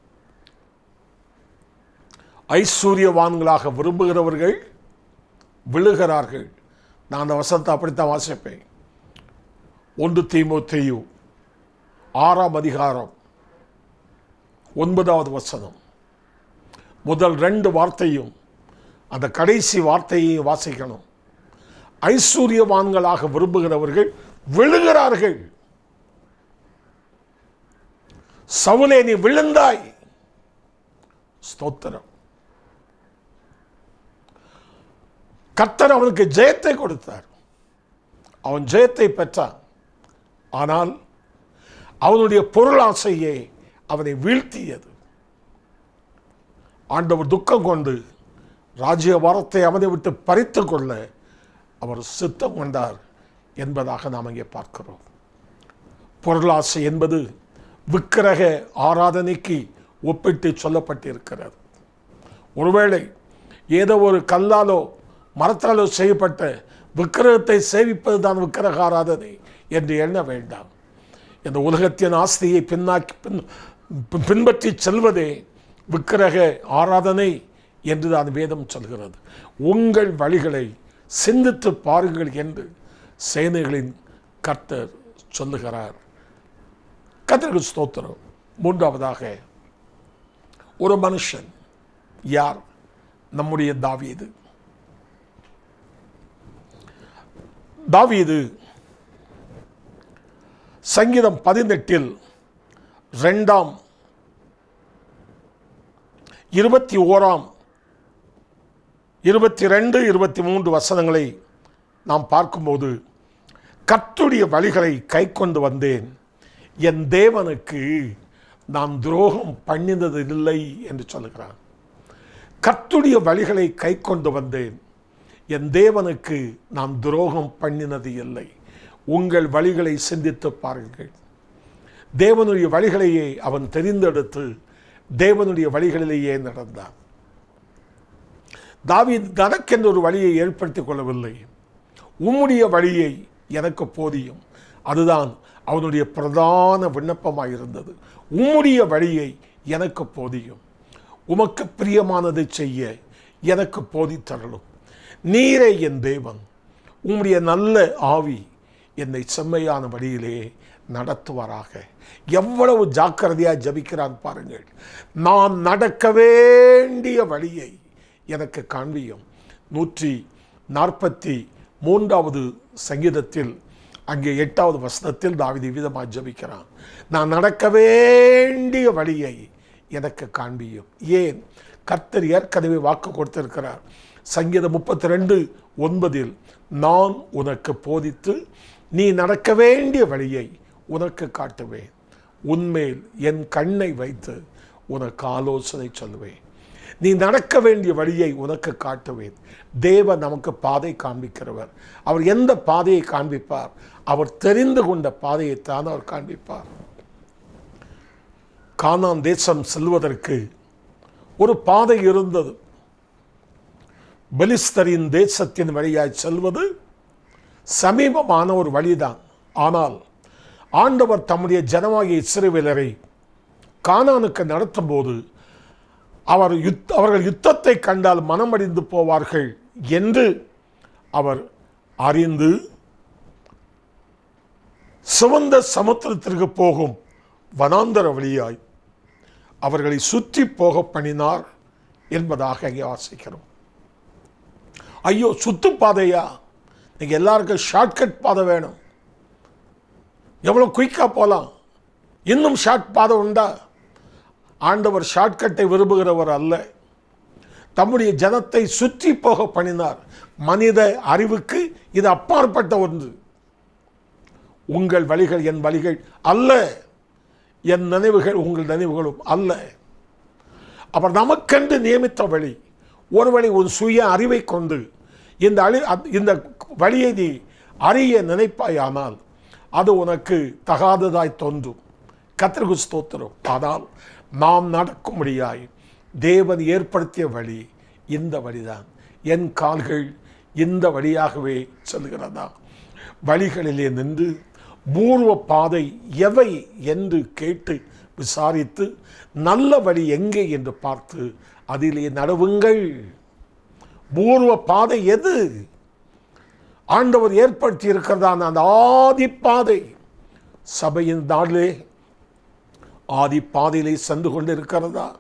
ஐஸ்வர்யவான்களாக விரும்புகிறவர்கள் விழுகிறார்கள் நான் அந்த வசனத்தை அப்படித்தான் வாசிப்பேன் ஒன்று தீமோத்தேயு ஆறாம் அதிகாரம் ஒன்பதாவது வசனம் முதல் ரெண்டு வார்த்தையும் அந்த கடைசி வார்த்தையையும் வாசிக்கணும் ஐஸ்வர்யவான்களாக விரும்புகிறவர்கள் விழுகிறார்கள் சவுலே நீ விழுந்தாய் ஸ்தோத்திரம் கர்த்தர் அவனுக்கு ஜெயத்தை கொடுத்தார் அவன் ஜெயத்தை பெற்றான் ஆனால் அவனுடைய பொருளாசையே அவனை வீழ்த்தியது ஆண்டவர் துக்கம் கொண்டு ராஜ்ய வரத்தை அவனை விட்டு பறித்து கொள்ள அவர் சித்தம் கொண்டார் என்பதாக நாம் இங்கே பார்க்கிறோம் பொருளாசை என்பது விக்கிரக ஆராதனைக்கு ஒப்பிட்டு சொல்லப்பட்டிருக்கிறது ஒருவேளை ஏதோ ஒரு கல்லாலோ மரத்தாலோ செய்யப்பட்ட விக்கிரகத்தை சேவிப்பது தான் விக்கிரக ஆராதனை என்று எண்ண வேண்டாம் இந்த உலகத்தின் ஆஸ்தியை பின்னாக்கி பின் பின்- பின்பற்றி செல்வதே விக்கிரக ஆராதனை என்று தான் வேதம் சொல்கிறது உங்கள் வழிகளை சிந்தித்து பாருங்கள் என்று சேனைகளின் கர்த்தர் சொல்லுகிறார் கர்த்தருக்கு ஸ்தோத்திரம் மூன்றாவதாக ஒரு மனுஷன் யார் நம்முடைய தாவீது தாவீது சங்கீதம் பதினெட்டில் ரெண்டாம் இருபத்தி ஓராம் இருபத்தி ரெண்டு இருபத்தி மூன்று வசனங்களை நாம் பார்க்கும்போது கர்த்துடைய வழிகளை கை கொண்டு வந்தேன் என் தேவனுக்கு நான் துரோகம் பண்ணினது இல்லை என்று சொல்லுகிறான் கர்த்துடைய வழிகளை கை கொண்டு வந்தேன் என் தேவனுக்கு நான் துரோகம் பண்ணினது இல்லை உங்கள் வழிகளை சிந்தித்து பாருங்கள் தேவனுடைய வழிகளையே அவன் தெரிந்தெடுத்து தேவனுடைய வழிகளிலேயே நடந்தான் தாவீது தனக்கென்ற ஒரு வழியை ஏற்படுத்திக் கொள்ளவில்லை உம்முடைய வழியை எனக்கு போதியும் அதுதான் அவனுடைய பிரதான விண்ணப்பமாக இருந்தது உம்முடைய வழியை எனக்கு போதியும் உமக்கு பிரியமானதை செய்ய எனக்கு போதித்தரலும் நீரே என் தேவன் உம்முடைய நல்ல ஆவி என்னை செம்மையான வழியிலே நடத்துவாராக எவ்வளவு ஜாக்கிரதையாக ஜபிக்கிறான் பாருங்கள் நான் நடக்க வேண்டிய வழியை எனக்கு காண்பியும் நூற்றி நாற்பத்தி மூன்றாவது சங்கீதத்தில் அங்கே எட்டாவது வசனத்தில் தாவிதி விதமாக ஜபிக்கிறான் நான் நடக்க வேண்டிய வழியை எனக்கு காண்பியும் ஏன் கர்த்தர் ஏற்கனவே வாக்கு கொடுத்திருக்கிறார் சங்கீதம் முப்பத்தி ரெண்டு ஒன்பதில் நான் உனக்கு போதித்து நீ நடக்க வேண்டிய வழியை உனக்கு காட்டுவேன் உன்மேல் என் கண்ணை வைத்து உனக்கு ஆலோசனை சொல்லுவேன் நீ நடக்க வேண்டிய வழியை உனக்கு காட்டுவேன் தேவன் நமக்கு பாதை காண்பிக்கிறவர் அவர் எந்த பாதையை காண்பிப்பார் அவர் தெரிந்து கொண்ட பாதையைத்தான் அவர் காண்பிப்பார் கானான் தேசம் செல்வதற்கு ஒரு பாதை இருந்தது பெலிஸ்தரின் தேசத்தின் வழியாய் செல்வது சமீபமான ஒரு வழிதான் ஆனால் ஆண்டவர் தம்முடைய ஜனமாகிய இஸ்ரவேலரை கானானுக்கு நடத்தும்போது அவர் யுத் அவர்கள் யுத்தத்தை கண்டால் மனமடிந்து போவார்கள் என்று அவர் அறிந்து சிவந்த சமுத்திரத்திற்கு போகும் வனாந்தர வழியாய் அவர்களை சுற்றி போக பண்ணினார் என்பதாக அங்கே வாசிக்கிறோம் ஐயோ சுத்துப்பாதையா நீங்க எல்லாருக்கும் ஷார்ட்கட் பாதை வேணும் எவ்வளோ குயிக்காக போகலாம் இன்னும் ஷார்ட் பாதை உண்டா ஆண்டவர் ஷார்ட்கட்டை விரும்புகிறவர் அல்ல தம்முடைய ஜனத்தை சுற்றி போக பண்ணினார் மனித அறிவுக்கு இது அப்பாற்பட்ட ஒன்று உங்கள் வழிகள் என் வழிகள் அல்ல என் நினைவுகள் உங்கள் நினைவுகளும் அல்ல அவர் நமக்கென்று நியமித்த வழி ஒரு வழி ஒரு சுய அறிவை கொண்டு இந்த அழி அத்- இந்த வழியை நீ அறிய நினைப்பாயானால் அது உனக்கு தகாததாய் தோன்றும் கத்திரிகு ஸ்தோத்திரம் ஆனால் நாம் நடக்கும்படியாய் தேவன் ஏற்படுத்திய வழி இந்த வழிதான் என் கால்கள் இந்த வழியாகவே செல்கிறதா வழிகளிலே நின்று பூர்வ பாதை எவை என்று கேட்டு விசாரித்து நல்ல வழி எங்கே என்று பார்த்து அதிலே நடவுங்கள் பூர்வ பாதை எது ஆண்டவர் ஏற்படுத்தி இருக்கிறதான அந்த ஆதி பாதை சபையின் நாளிலே ஆதி பாதையிலே சென்று கொண்டிருக்கிறதா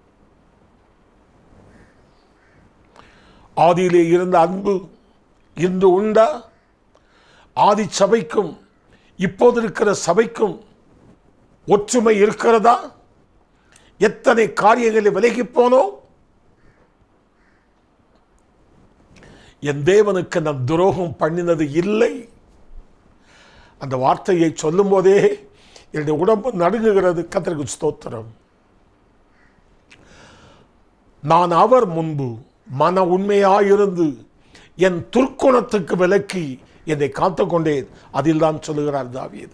ஆதியிலே இருந்த அன்பு இன்று உண்டா ஆதி சபைக்கும் இப்போது இருக்கிற சபைக்கும் ஒற்றுமை இருக்கிறதா எத்தனை காரியங்களை விலகி போனோம் என் தேவனுக்கு நான் துரோகம் பண்ணினது இல்லை அந்த வார்த்தையை சொல்லும் போதே என்னுடைய உடம்பு நடுங்குகிறது கத்தருக்கு ஸ்தோத்திரம் நான் அவர் முன்பு மன உண்மையாயிருந்து என் துர்க்குணத்துக்கு விலக்கி என்னை காத்துக்கொண்டேன் அதில் தான் சொல்லுகிறார் தாவீது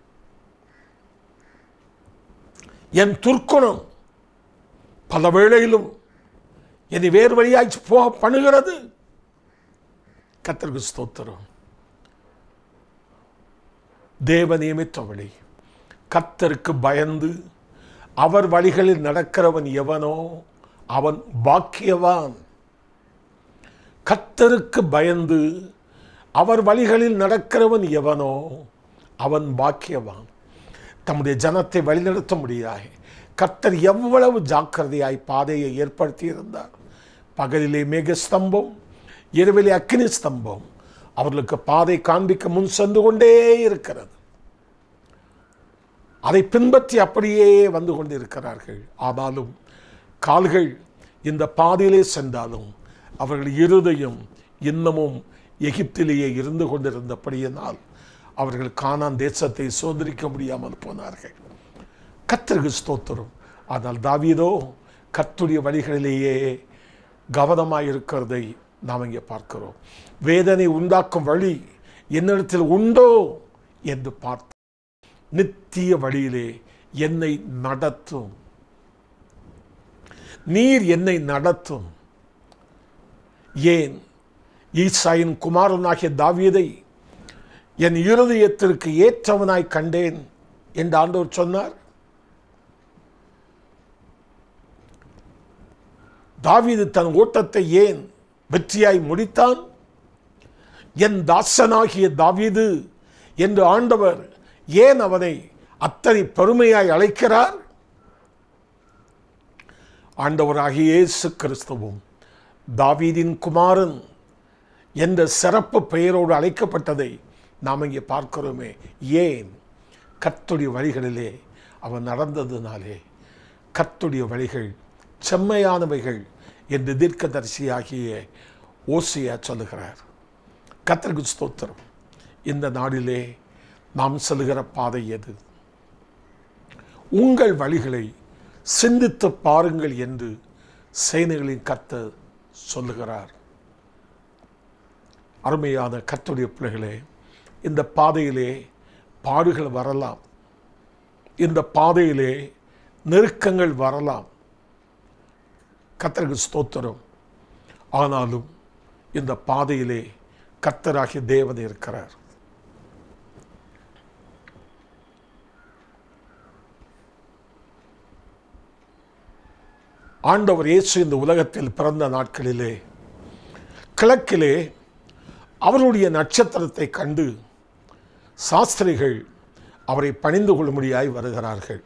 என் துர்க்குணம் பல வேளையிலும் என்னை வேறு வழியாய் போக பண்ணுகிறது கத்தருக்கு ஸ்தோத்திரம் தேவ நியமித்த வழி கத்தருக்கு பயந்து அவர் வழிகளில் நடக்கிறவன் எவனோ அவன் பாக்கியவான் கத்தருக்கு பயந்து அவர் வழிகளில் நடக்கிறவன் எவனோ அவன் பாக்கியவான் தம்முடைய ஜனத்தை வழிநடத்த முடியாது கத்தர் எவ்வளவு ஜாக்கிரதையாய் பாதையை ஏற்படுத்தி இருந்தார் பகலிலே மேக ஸ்தம்பம் இரவிலே அக்கினி ஸ்தம்பம் அவர்களுக்கு பாதை காண்பிக்க முன் சென்று கொண்டே இருக்கிறது அதை பின்பற்றி அப்படியே வந்து கொண்டிருக்கிறார்கள் ஆனாலும் கால்கள் இந்த பாதையிலே சென்றாலும் அவர்கள் இருதயம் இன்னமும் எகிப்திலேயே இருந்து கொண்டிருந்தபடியினால் அவர்கள் கானான் தேசத்தை சோதரிக்க முடியாமல் போனார்கள் கத்தருக்கு ஸ்தோத்திரம் ஆனால் தாவீதோ கத்துடைய வழிகளிலேயே கவனமாக இருக்கிறதை நாம் இங்கே பார்க்கிறோம் வேதனை உண்டாக்கும் வழி என்னிடத்தில் உண்டோ என்று பார்த்து நித்திய வழியிலே என்னை நடத்தும் நீர் என்னை நடத்தும் ஏன் ஈசாயின் குமாரனாகிய தாவீதை என் இருதயத்திற்கு ஏற்றவனாய் கண்டேன் என்று ஆண்டவர் சொன்னார் தாவீது தன் ஓட்டத்தை ஏன் வெற்றியாய் முடித்தான் என் தாசனாகிய தாவீது என்று ஆண்டவர் ஏன் அவனை அத்தனை பெருமையாய் அழைக்கிறார் ஆண்டவராகிய இயேசு கிறிஸ்துவும் தாவீதின் குமாரன் என்ற சிறப்பு பெயரோடு அழைக்கப்பட்டதை நாம் இங்கே பார்க்கிறோமே ஏன் கத்துடைய வழிகளிலே அவன் நடந்ததுனாலே கத்துடைய வழிகள் செம்மையானவைகள் என்று தீர்க்கதரிசியாகிய ஓசியா சொல்லுகிறார் கத்தருக்கு ஸ்தோத்திரம் இந்த நாடிலே நாம் செல்கிற பாதை எது உங்கள் வழிகளை சிந்தித்து பாருங்கள் என்று சேனைகளின் கர்த்தர் சொல்லுகிறார் அருமையான கர்த்தருடைய பிள்ளைகளே இந்த பாதையிலே பாடுகள் வரலாம் இந்த பாதையிலே நெருக்கங்கள் வரலாம் கத்தருக்கு ஸ்தோத்திரம் ஆனாலும் இந்த பாதையிலே கர்த்தராகிய தேவன் இருக்கிறார் ஆண்டவர் இயேசு இந்த உலகத்தில் பிறந்த நாட்களிலே கிழக்கிலே அவருடைய நட்சத்திரத்தை கண்டு சாஸ்திரிகள் அவரை பணிந்து கொள்ளும்படியாய் வருகிறார்கள்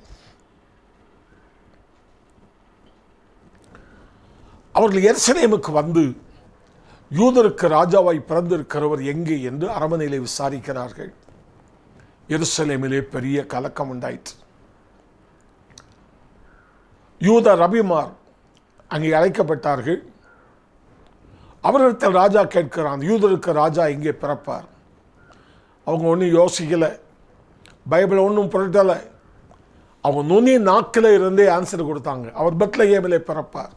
அவர்கள் எருசலேமுக்கு வந்து யூதருக்கு ராஜாவாய் பிறந்திருக்கிறவர் எங்கே என்று அரமனையிலே விசாரிக்கிறார்கள் எருசலேமிலே பெரிய கலக்கம் உண்டாயிற்று யூத ரபிமார் அங்கே அழைக்கப்பட்டார்கள் அவரிடத்தில் ராஜா கேட்கிறான் யூதருக்கு ராஜா இங்கே பிறப்பார் அவங்க ஒன்றும் யோசிக்கலை பைபிளை ஒன்றும் புரட்டலை அவங்க நுனி நாக்கில் இருந்தே ஆன்சர் கொடுத்தாங்க அவர் பெத்லகேமிலே பிறப்பார்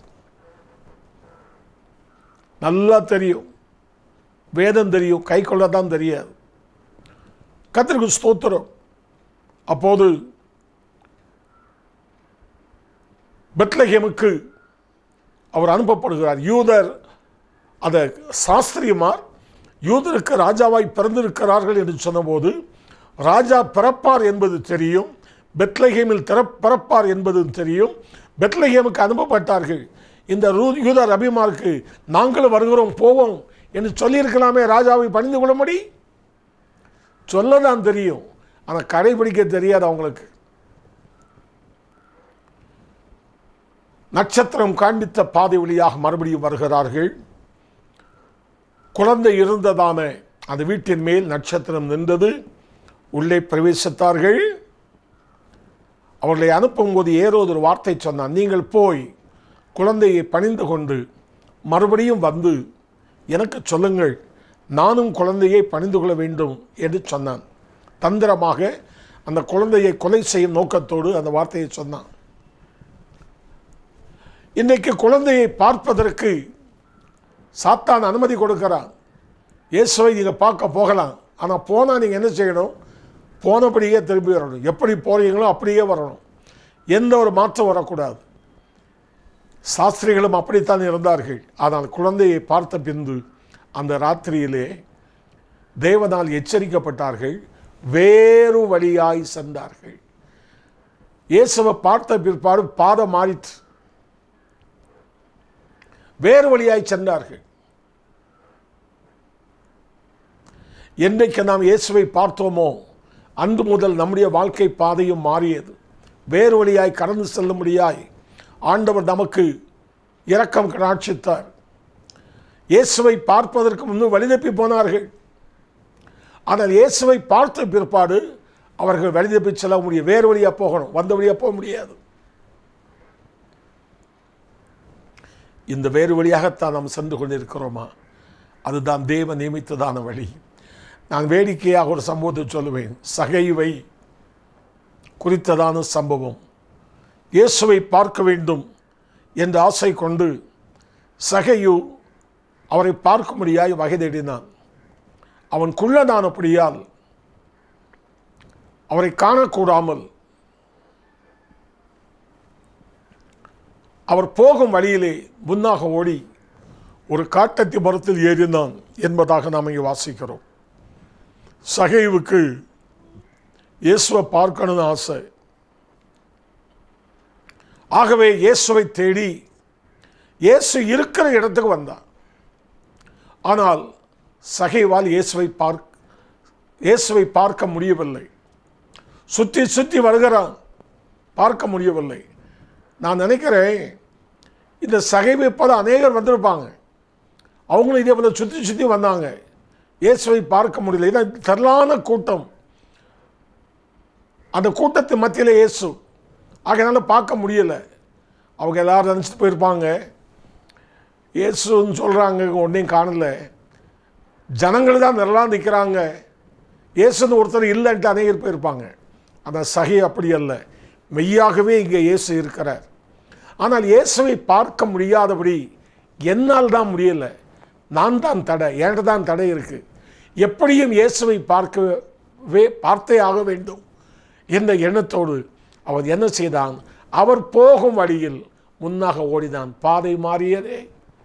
நல்லா தெரியும் வேதம் தெரியும் கை கொள்ள தான் தெரியாது கத்திரிக்கு ஸ்தோத்திரம் அப்போது பெத்லஹேமுக்கு அவர் அனுப்பப்படுகிறார் யூதர் அதை சாஸ்திரியமார் யூதருக்கு ராஜாவாய் பிறந்திருக்கிறார்கள் என்று சொன்னபோது ராஜா பிறப்பார் என்பது தெரியும் பெத்லஹேமில் திற பிறப்பார் என்பது தெரியும் பெத்லஹேமுக்கு அனுப்பப்பட்டார்கள் இந்த ரூ யூதர் அபிமாருக்கு நாங்களும் வருகிறோம் போவோம் என்று சொல்லியிருக்கலாமே ராஜாவை பணிந்து கொள்ளும்படி சொல்ல தான் தெரியும் ஆனால் கடைபிடிக்க தெரியாது அவங்களுக்கு நட்சத்திரம் காண்பித்த பாதை வழியாக மறுபடியும் வருகிறார்கள் குழந்தை இருந்ததான அந்த வீட்டின் மேல் நட்சத்திரம் நின்றது உள்ளே பிரவேசித்தார்கள் அவர்களை அனுப்பும்போது ஏறோது ஒரு வார்த்தை சொன்னான் நீங்கள் போய் குழந்தையை பணிந்து கொண்டு மறுபடியும் வந்து எனக்கு சொல்லுங்கள் நானும் குழந்தையை பணிந்து கொள்ள வேண்டும் என்று சொன்னான் தந்திரமாக அந்த குழந்தையை கொலை செய்யும் நோக்கத்தோடு அந்த வார்த்தையை சொன்னான் இன்றைக்கு குழந்தையை பார்ப்பதற்கு சாத்தான் அனுமதி கொடுக்கிறான் இயேசுவை நீங்கள் பார்க்க போகலாம் ஆனால் போனால் நீங்கள் என்ன செய்யணும் போனபடியே திரும்பி வரணும் எப்படி போகிறீங்களோ அப்படியே வரணும் எந்த ஒரு மாற்றம் வரக்கூடாது சாஸ்திரிகளும் அப்படித்தான் இருந்தார்கள் ஆனால் குழந்தையை பார்த்த பின்பு அந்த ராத்திரியிலே தேவனால் எச்சரிக்கப்பட்டார்கள் வேறு வழியாய் சென்றார்கள் இயேசுவை பார்த்த பிற்பாடு பாதம் மாறிற்று வேறு வழியாய் சென்றார்கள் என்றைக்கு நாம் இயேசுவை பார்த்தோமோ அன்று முதல் நம்முடைய வாழ்க்கை பாதையும் மாறியது வேறு வழியாய் கடந்து செல்லும்படியாய் ஆண்டவர் நமக்கு இரக்கம் கடாட்சித்தார் இயேசுவை பார்ப்பதற்கு முன்பு வழிதப்பி போனார்கள் ஆனால் இயேசுவை பார்த்த பிற்பாடு அவர்கள் வழிதப்பி செல்ல முடியும் வேறு வழியாக போகணும் வந்த வழியாக போக முடியாது இந்த வேறு வழியாகத்தான் நாம் சென்று கொண்டிருக்கிறோமா அதுதான் தேவ நியமித்ததான வழி நான் வேடிக்கையாக ஒரு சம்பவத்தை சொல்லுவேன் சகைவை குறித்ததான சம்பவம் இயேசுவை பார்க்க வேண்டும் என்ற ஆசை கொண்டு சகையு அவரை பார்க்கும்படியாய் வகை தேடினான் அவன் குள்ளனானபடியால் அவரை காணக்கூடாமல் அவர் போகும் வழியிலே முன்னாக ஓடி ஒரு காட்டத்தி மரத்தில் ஏறினான் என்பதாக நாம் இங்கே வாசிக்கிறோம் சகைவுக்கு இயேசுவை பார்க்கணும்னு ஆசை ஆகவே இயேசுவை தேடி இயேசு இருக்கிற இடத்துக்கு வந்தான் ஆனால் சகைவால் இயேசுவை பார்க்க இயேசுவை பார்க்க முடியவில்லை சுற்றி சுற்றி வருகிறான் பார்க்க முடியவில்லை நான் நினைக்கிறேன் இந்த சகைவை போல அநேகர் வந்திருப்பாங்க அவங்களும் இதே போல சுற்றி சுற்றி வந்தாங்க இயேசுவை பார்க்க முடியல ஏன்னா திரளான கூட்டம் அந்த கூட்டத்து மத்தியில் இயேசு ஆகையினால பார்க்க முடியலை அவங்க எல்லாரும் நினச்சிட்டு போயிருப்பாங்க இயேசுன்னு சொல்கிறாங்க ஒன்றையும் காணல ஜனங்கள் தான் நிரலாக நிற்கிறாங்க இயேசுன்னு ஒருத்தர் இல்லைன்ட்டு அநேகர் போயிருப்பாங்க ஆனால் சகை அப்படி அல்ல மெய்யாகவே இங்கே இயேசு இருக்கிறார் ஆனால் இயேசுவை பார்க்க முடியாதபடி என்னால் தான் முடியலை நான் தான் தடை என்கிட்ட தான் தடை இருக்குது எப்படியும் இயேசுவை பார்க்கவே பார்த்தே ஆக வேண்டும் என்ற எண்ணத்தோடு அவன் என்ன செய்தான் அவர் போகும் வழியில் முன்னாக ஓடினான் பாதை மாறியதே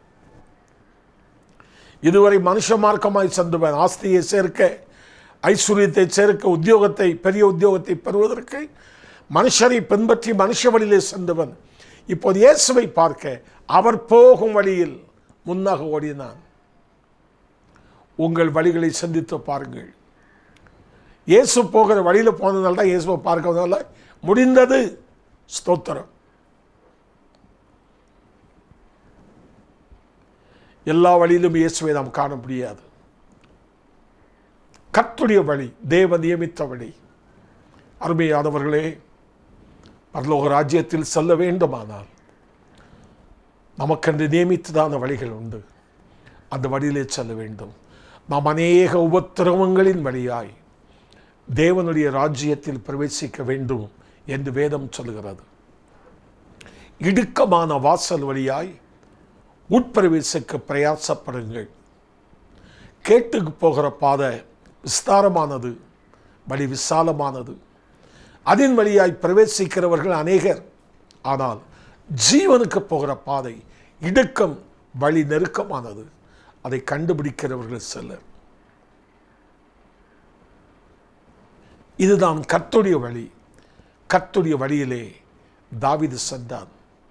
இதுவரை மனுஷ மார்க்கமாய் சென்றவன் ஆஸ்தியை சேர்க்க ஐஸ்வர்யத்தை சேர்க்க உத்தியோகத்தை பெரிய உத்தியோகத்தை பெறுவதற்கு மனுஷரை பின்பற்றி மனுஷ வழியிலே சென்றவன் இப்போது இயேசுவை பார்க்க அவர் போகும் வழியில் முன்னாக ஓடினான் உங்கள் வழிகளை சந்தித்து பாருங்கள் இயேசு போகிற வழியில் போனதுனால தான் இயேசுவை பார்க்கறதுனால முடிந்தது ஸ்தோத்திரம் எல்லா வழியிலும் இயேசுவை நாம் காண முடியாது கத்துடைய வழி தேவ நியமித்த வழி அருமையானவர்களே பரலோக ராஜ்யத்தில் செல்ல வேண்டுமானால் நமக்கென்று நியமித்ததான வழிகள் உண்டு அந்த வழியிலே செல்ல வேண்டும் நாம் அநேக உபத்திரவங்களின் வழியாய் தேவனுடைய ராஜ்யத்தில் பிரவேசிக்க வேண்டும் என்று வேதம் சொல்கிறது இடுக்கமான வாசல் வழியாய் உட்பிரவேசிக்க பிரயாசப்படுங்கள் கேட்டுக்கு போகிற பாதை விஸ்தாரமானது வழி விசாலமானது அதன் வழியாய் பிரவேசிக்கிறவர்கள் அநேகர் ஆனால் ஜீவனுக்கு போகிற பாதை இடுக்கம் வழி நெருக்கமானது அதை கண்டுபிடிக்கிறவர்கள் சிலர் இதுதான் கர்த்துடைய வழி கர்த்துடைய வழியிலே தாவிது சென்றான்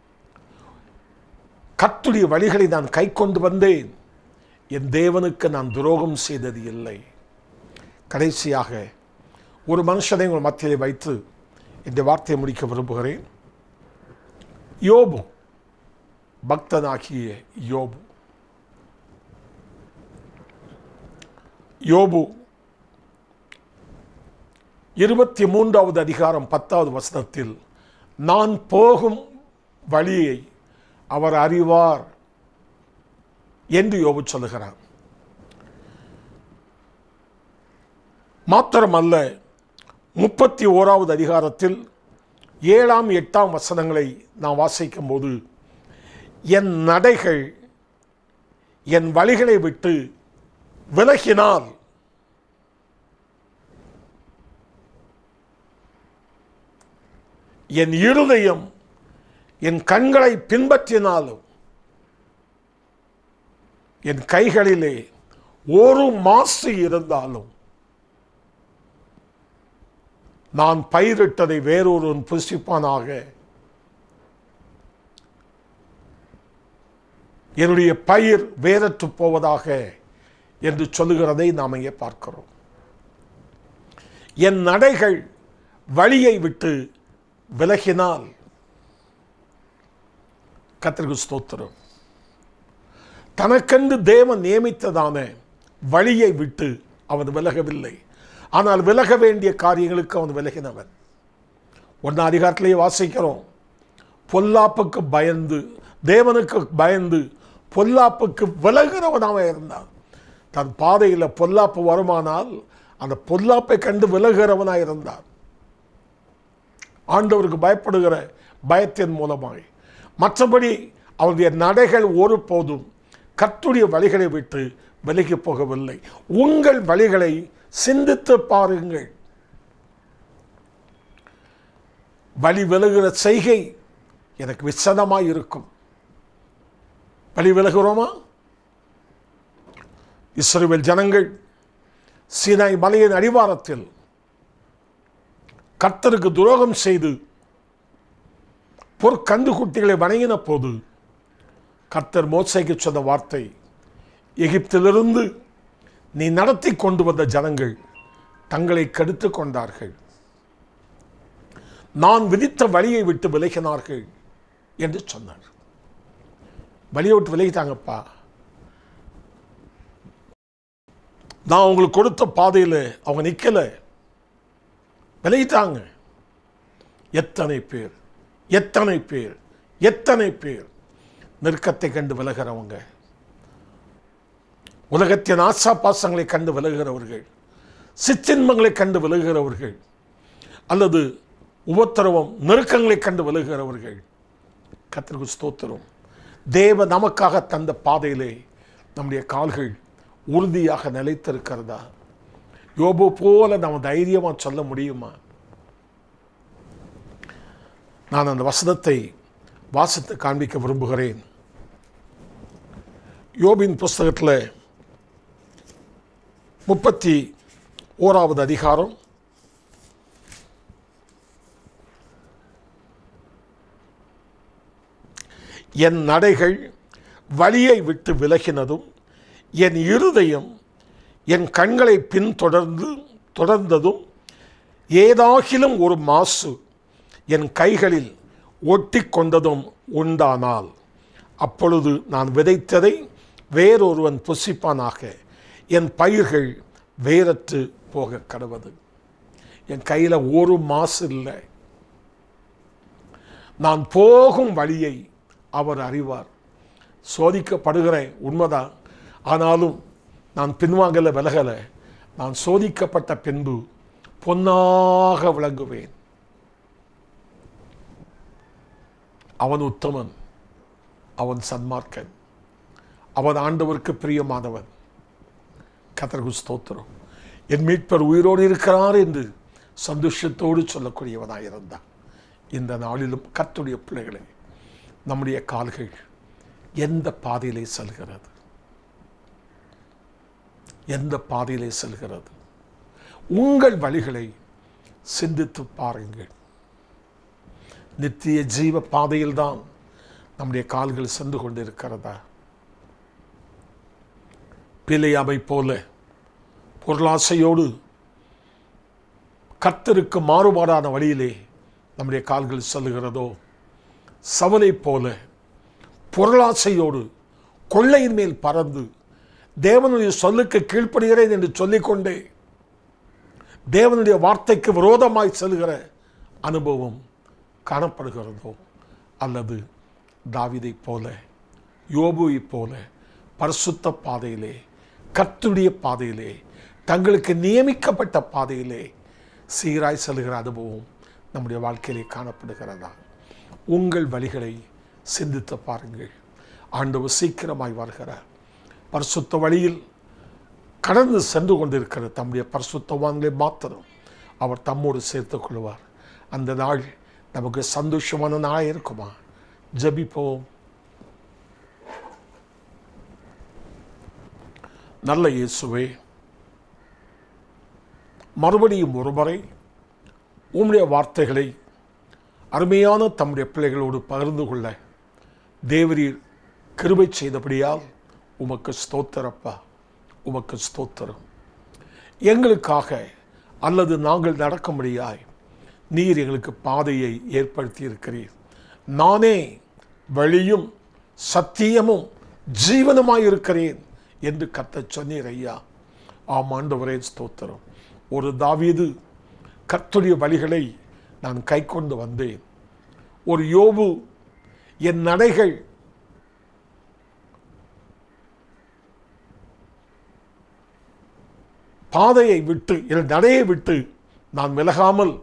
கர்த்துடைய வழிகளை நான் கை கொண்டு வந்தேன் என் தேவனுக்கு நான் துரோகம் செய்தது இல்லை கடைசியாக ஒரு மனுஷனை உங்கள் மத்தியிலே வைத்து இந்த வார்த்தையை முடிக்க விரும்புகிறேன் யோபு பக்தனாகிய யோபு யோபு இருபத்தி மூன்றாவது அதிகாரம் பத்தாவது வசனத்தில் நான் போகும் வழியை அவர் அறிவார் என்று யோபு சொல்லுகிறார் மாத்திரமல்ல முப்பத்தி ஓராவது அதிகாரத்தில் ஏழாம் எட்டாம் வசனங்களை நான் வாசிக்கும் போது என் நடைகள் என் வழிகளை விட்டு விலகினால் என் இருதயம் என் கண்களை பின்பற்றினாலும் என் கைகளிலே ஒரு மாசு இருந்தாலும் நான் பயிரிட்டதை வேறொருவன் புசிப்பானாக என்னுடைய பயிர் வேறற்று போவதாக என்று சொல்லுகிறதை நாம் இங்கே பார்க்கிறோம் என் நடைகள் வழியை விட்டு விலகினால் கத்திற்கு ஸ்தோத்திரம் தனக்கென்று தேவன் நியமித்ததான வழியை விட்டு அவன் விலகவில்லை ஆனால் விலக வேண்டிய காரியங்களுக்கு அவன் விலகினவன் ஒன்றாம் அதிகாரத்திலேயே வாசிக்கிறோம் பொல்லாப்புக்கு பயந்து தேவனுக்கு பயந்து பொல்லாப்புக்கு விலகிறவனாக இருந்தான் தன் பாதையில் பொல்லாப்பு வருமானால் அந்த பொல்லாப்பை கண்டு விலகிறவனாக இருந்தான் ஆண்டவருக்கு பயப்படுகிற பயத்தின் மூலமாய் மற்றபடி அவருடைய நடைகள் ஒருபோதும் கத்துடைய வழிகளை விட்டு விலகி போகவில்லை உங்கள் வழிகளை சிந்தித்து பாருங்கள் வழி விலகுகிற செய்கை எனக்கு விசனமாய் இருக்கும் வழி விலகுறோமா இஸ்ரேல் ஜனங்கள் சீனாய் மலையின் அடிவாரத்தில் கர்த்தருக்கு துரோகம் செய்து பொற்கந்து குட்டிகளை வணங்கின போது கர்த்தர் மோசைக்கு சொன்ன வார்த்தை எகிப்திலிருந்து நீ நடத்தி கொண்டு வந்த ஜனங்கள் தங்களை கெடுத்து கொண்டார்கள் நான் விதித்த வழியை விட்டு விலகினார்கள் என்று சொன்னார் வழியை விட்டு விலகிட்டாங்கப்பா நான் உங்களுக்கு கொடுத்த பாதையில் அவங்க நிற்கல விலகிட்டாங்க எத்தனை பேர் எத்தனை பேர் எத்தனை பேர் நெருக்கத்தை கண்டு விலகிறவங்க உலகத்தின் ஆசா பாசங்களை கண்டு விலகிறவர்கள் சிற்றின்பங்களை கண்டு விலகிறவர்கள் அல்லது உபத்திரவம் நெருக்கங்களை கண்டு விலகிறவர்கள் கத்திற்கு ஸ்தோத்திரம் தேவ நமக்காக தந்த பாதையிலே நம்முடைய கால்கள் உறுதியாக நிலைத்திருக்கிறதா யோபு போல நம்ம தைரியமாக சொல்ல முடியுமா நான் அந்த வசனத்தை வாசித்து காண்பிக்க விரும்புகிறேன் யோபின் புஸ்தகத்தில் முப்பத்தி ஓராவது அதிகாரம் என் நடைகள் வழியை விட்டு விலகினதும் என் இருதயம் என் கண்களை பின்தொடர்ந்து தொடர்ந்ததும் ஏதாகிலும் ஒரு மாசு என் கைகளில் ஒட்டி கொண்டதும் உண்டானால் அப்பொழுது நான் விதைத்ததை வேறொருவன் புசிப்பானாக என் பயிர்கள் வேறற்று போக கடவது என் கையில் ஒரு மாசு இல்லை நான் போகும் வழியை அவர் அறிவார் சோதிக்கப்படுகிறேன் உண்மைதான் ஆனாலும் நான் பின்வாங்கல விலகலை நான் சோதிக்கப்பட்ட பின்பு பொன்னாக விளங்குவேன் அவன் உத்தமன் அவன் சன்மார்க்கன் அவன் ஆண்டவருக்கு பிரியமானவன் கத்தருக்கு ஸ்தோத்திரம் என் மீட்பர் உயிரோடு இருக்கிறார் என்று சந்தோஷத்தோடு சொல்லக்கூடியவனாக இருந்தான் இந்த நாளிலும் கத்துடைய பிள்ளைகளே நம்முடைய கால்கள் எந்த பாதையிலே செல்கிறது எந்த பாதையிலே செல்கிறது உங்கள் வழிகளை சிந்தித்து பாருங்கள் நித்திய ஜீவ பாதையில்தான் நம்முடைய கால்கள் சென்று கொண்டிருக்கிறதா பிழையாமை போல பொருளாசையோடு கர்த்தருக்கு மாறுபாடான வழியிலே நம்முடைய கால்கள் செல்லுகிறதோ சவலை போல பொருளாசையோடு கொள்ளையின் மேல் பறந்து தேவனுடைய சொல்லுக்கு கீழ்ப்படுகிறேன் என்று சொல்லிக்கொண்டே தேவனுடைய வார்த்தைக்கு விரோதமாய் செல்கிற அனுபவம் காணப்படுகிறதோ அல்லது தாவிதைப் போல யோபுவைப் போல பரிசுத்த பாதையிலே கர்த்தருடைய பாதையிலே தங்களுக்கு நியமிக்கப்பட்ட பாதையிலே சீராய் செல்கிற அனுபவம் நம்முடைய வாழ்க்கையிலே காணப்படுகிறதா உங்கள் வழிகளை சிந்தித்து பாருங்கள் ஆண்டவர் சீக்கிரமாய் வருகிறார் பரிசுத்த வழியில் கடந்து சென்று கொண்டிருக்கிற தம்முடைய பரிசுத்தவான்களை மாத்திரம் அவர் தம்மோடு சேர்த்துக் கொள்வார் அந்த நாள் நமக்கு சந்தோஷமான நாள் இருக்குமா ஜெபிப்போம் நல்ல இயேசுவே மறுபடியும் ஒருமுறை உம்முடைய வார்த்தைகளை அருமையான தம்முடைய பிள்ளைகளோடு பகிர்ந்து கொள்ள தேவரீர் கிருபை செய்தபடியால் உமக்கு ஸ்தோத்திரப்பா உமக்கு ஸ்தோத்திரம் எங்களுக்காக அல்லது நாங்கள் நடக்கும்படியாய் நீர் எங்களுக்கு பாதையை ஏற்படுத்தி இருக்கிறீர் நானே வழியும் சத்தியமும் ஜீவனுமாய் இருக்கிறேன் என்று கத்தச் சொன்னீர் ஐயா ஆம் ஆண்டவரே ஸ்தோத்திரம் ஒரு தாவீது கர்த்தருடைய வழிகளை நான் கை கொண்டு வந்தேன் ஒரு யோபு என் நடைகள் பாதையை விட்டு என் நடையை விட்டு நான் விலகாமல்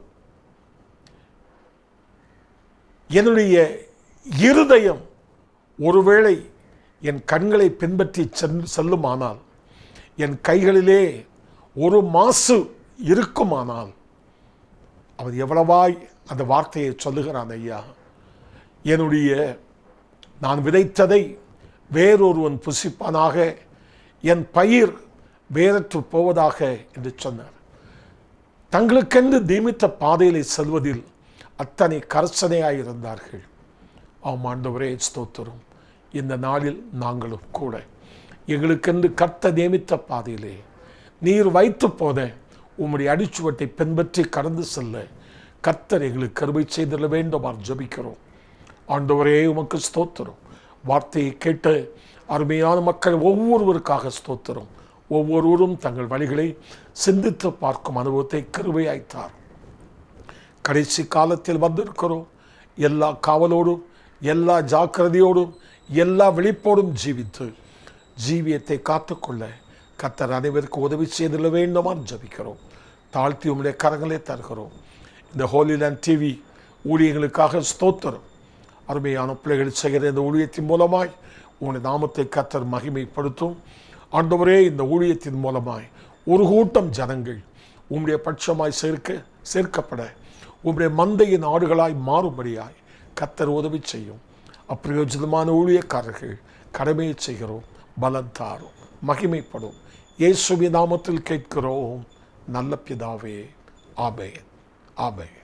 என்னுடைய இருதயம் ஒருவேளை என் கண்களை பின்பற்றி சென்று செல்லுமானால் என் கைகளிலே ஒரு மாசு இருக்குமானால் அவன் எவ்வளவாய் அந்த வார்த்தையை சொல்லுகிறான் ஐயா என்னுடைய நான் விதைத்ததை வேறொருவன் புசிப்பானாக என் பயிர் வேறற்று போவதாக என்று சொன்னார் தங்களுக்கென்று நியமித்த பாதையிலே செல்வதில் அத்தனை கரசனையாய் இருந்தார்கள் ஆம் ஆண்டவரே ஸ்தோத்திரம் இந்த நாளில் நாங்களும் கூட எங்களுக்கென்று கர்த்த நியமித்த பாதையிலே நீர் வைத்து போன உம்முடைய அடிச்சுவட்டை பின்பற்றி கடந்து செல்ல கர்த்தர் எங்களுக்கு கருவை செய்திட வேண்டுமாறு ஜபிக்கிறோம் ஆண்டவரே உமக்கு ஸ்தோத்திரம் வார்த்தையை கேட்ட அருமையான மக்கள் ஒவ்வொருவருக்காக ஸ்தோத்திரம் ஒவ்வொருவரும் தங்கள் வழிகளை சிந்தித்து பார்க்கும் அனுபவத்தை கருவையாய்த்தார் கடைசி காலத்தில் வந்திருக்கிறோம் எல்லா காவலோடும் எல்லா ஜாக்கிரதையோடும் எல்லா விழிப்போடும் ஜீவித்து ஜீவியத்தை காத்துக்கொள்ள கத்தர் அனைவருக்கு உதவி செய்திட வேண்டுமா ஜபிக்கிறோம் தாழ்த்தி உம்முடைய கரங்களை தருகிறோம் இந்த ஹோலிலேண்ட் டிவி ஊழியர்களுக்காக ஸ்தோத்திரம் அருமையான பிள்ளைகள் செய்கிற இந்த ஊழியத்தின் மூலமாய் உங்களுடைய நாமத்தை கத்தர் மகிமைப்படுத்தும் ஆண்டவரே இந்த ஊழியத்தின் மூலமாய் ஒரு கூட்டம் ஜனங்கள் உம்முடைய பட்சமாய் சேர்க்க சேர்க்கப்பட உம்முடைய மந்தையின் ஆடுகளாய் மாறும்படியாய் கத்தர் உதவி செய்யும் அப்பிரயோஜனமான ஊழியக்காரர்கள் கடமையை செய்கிறோம் பலன் தாரும் மகிமைப்படும் இயேசுவின் நாமத்தில் கேட்கிறோம் நல்ல பிதாவே ஆபே ஆபே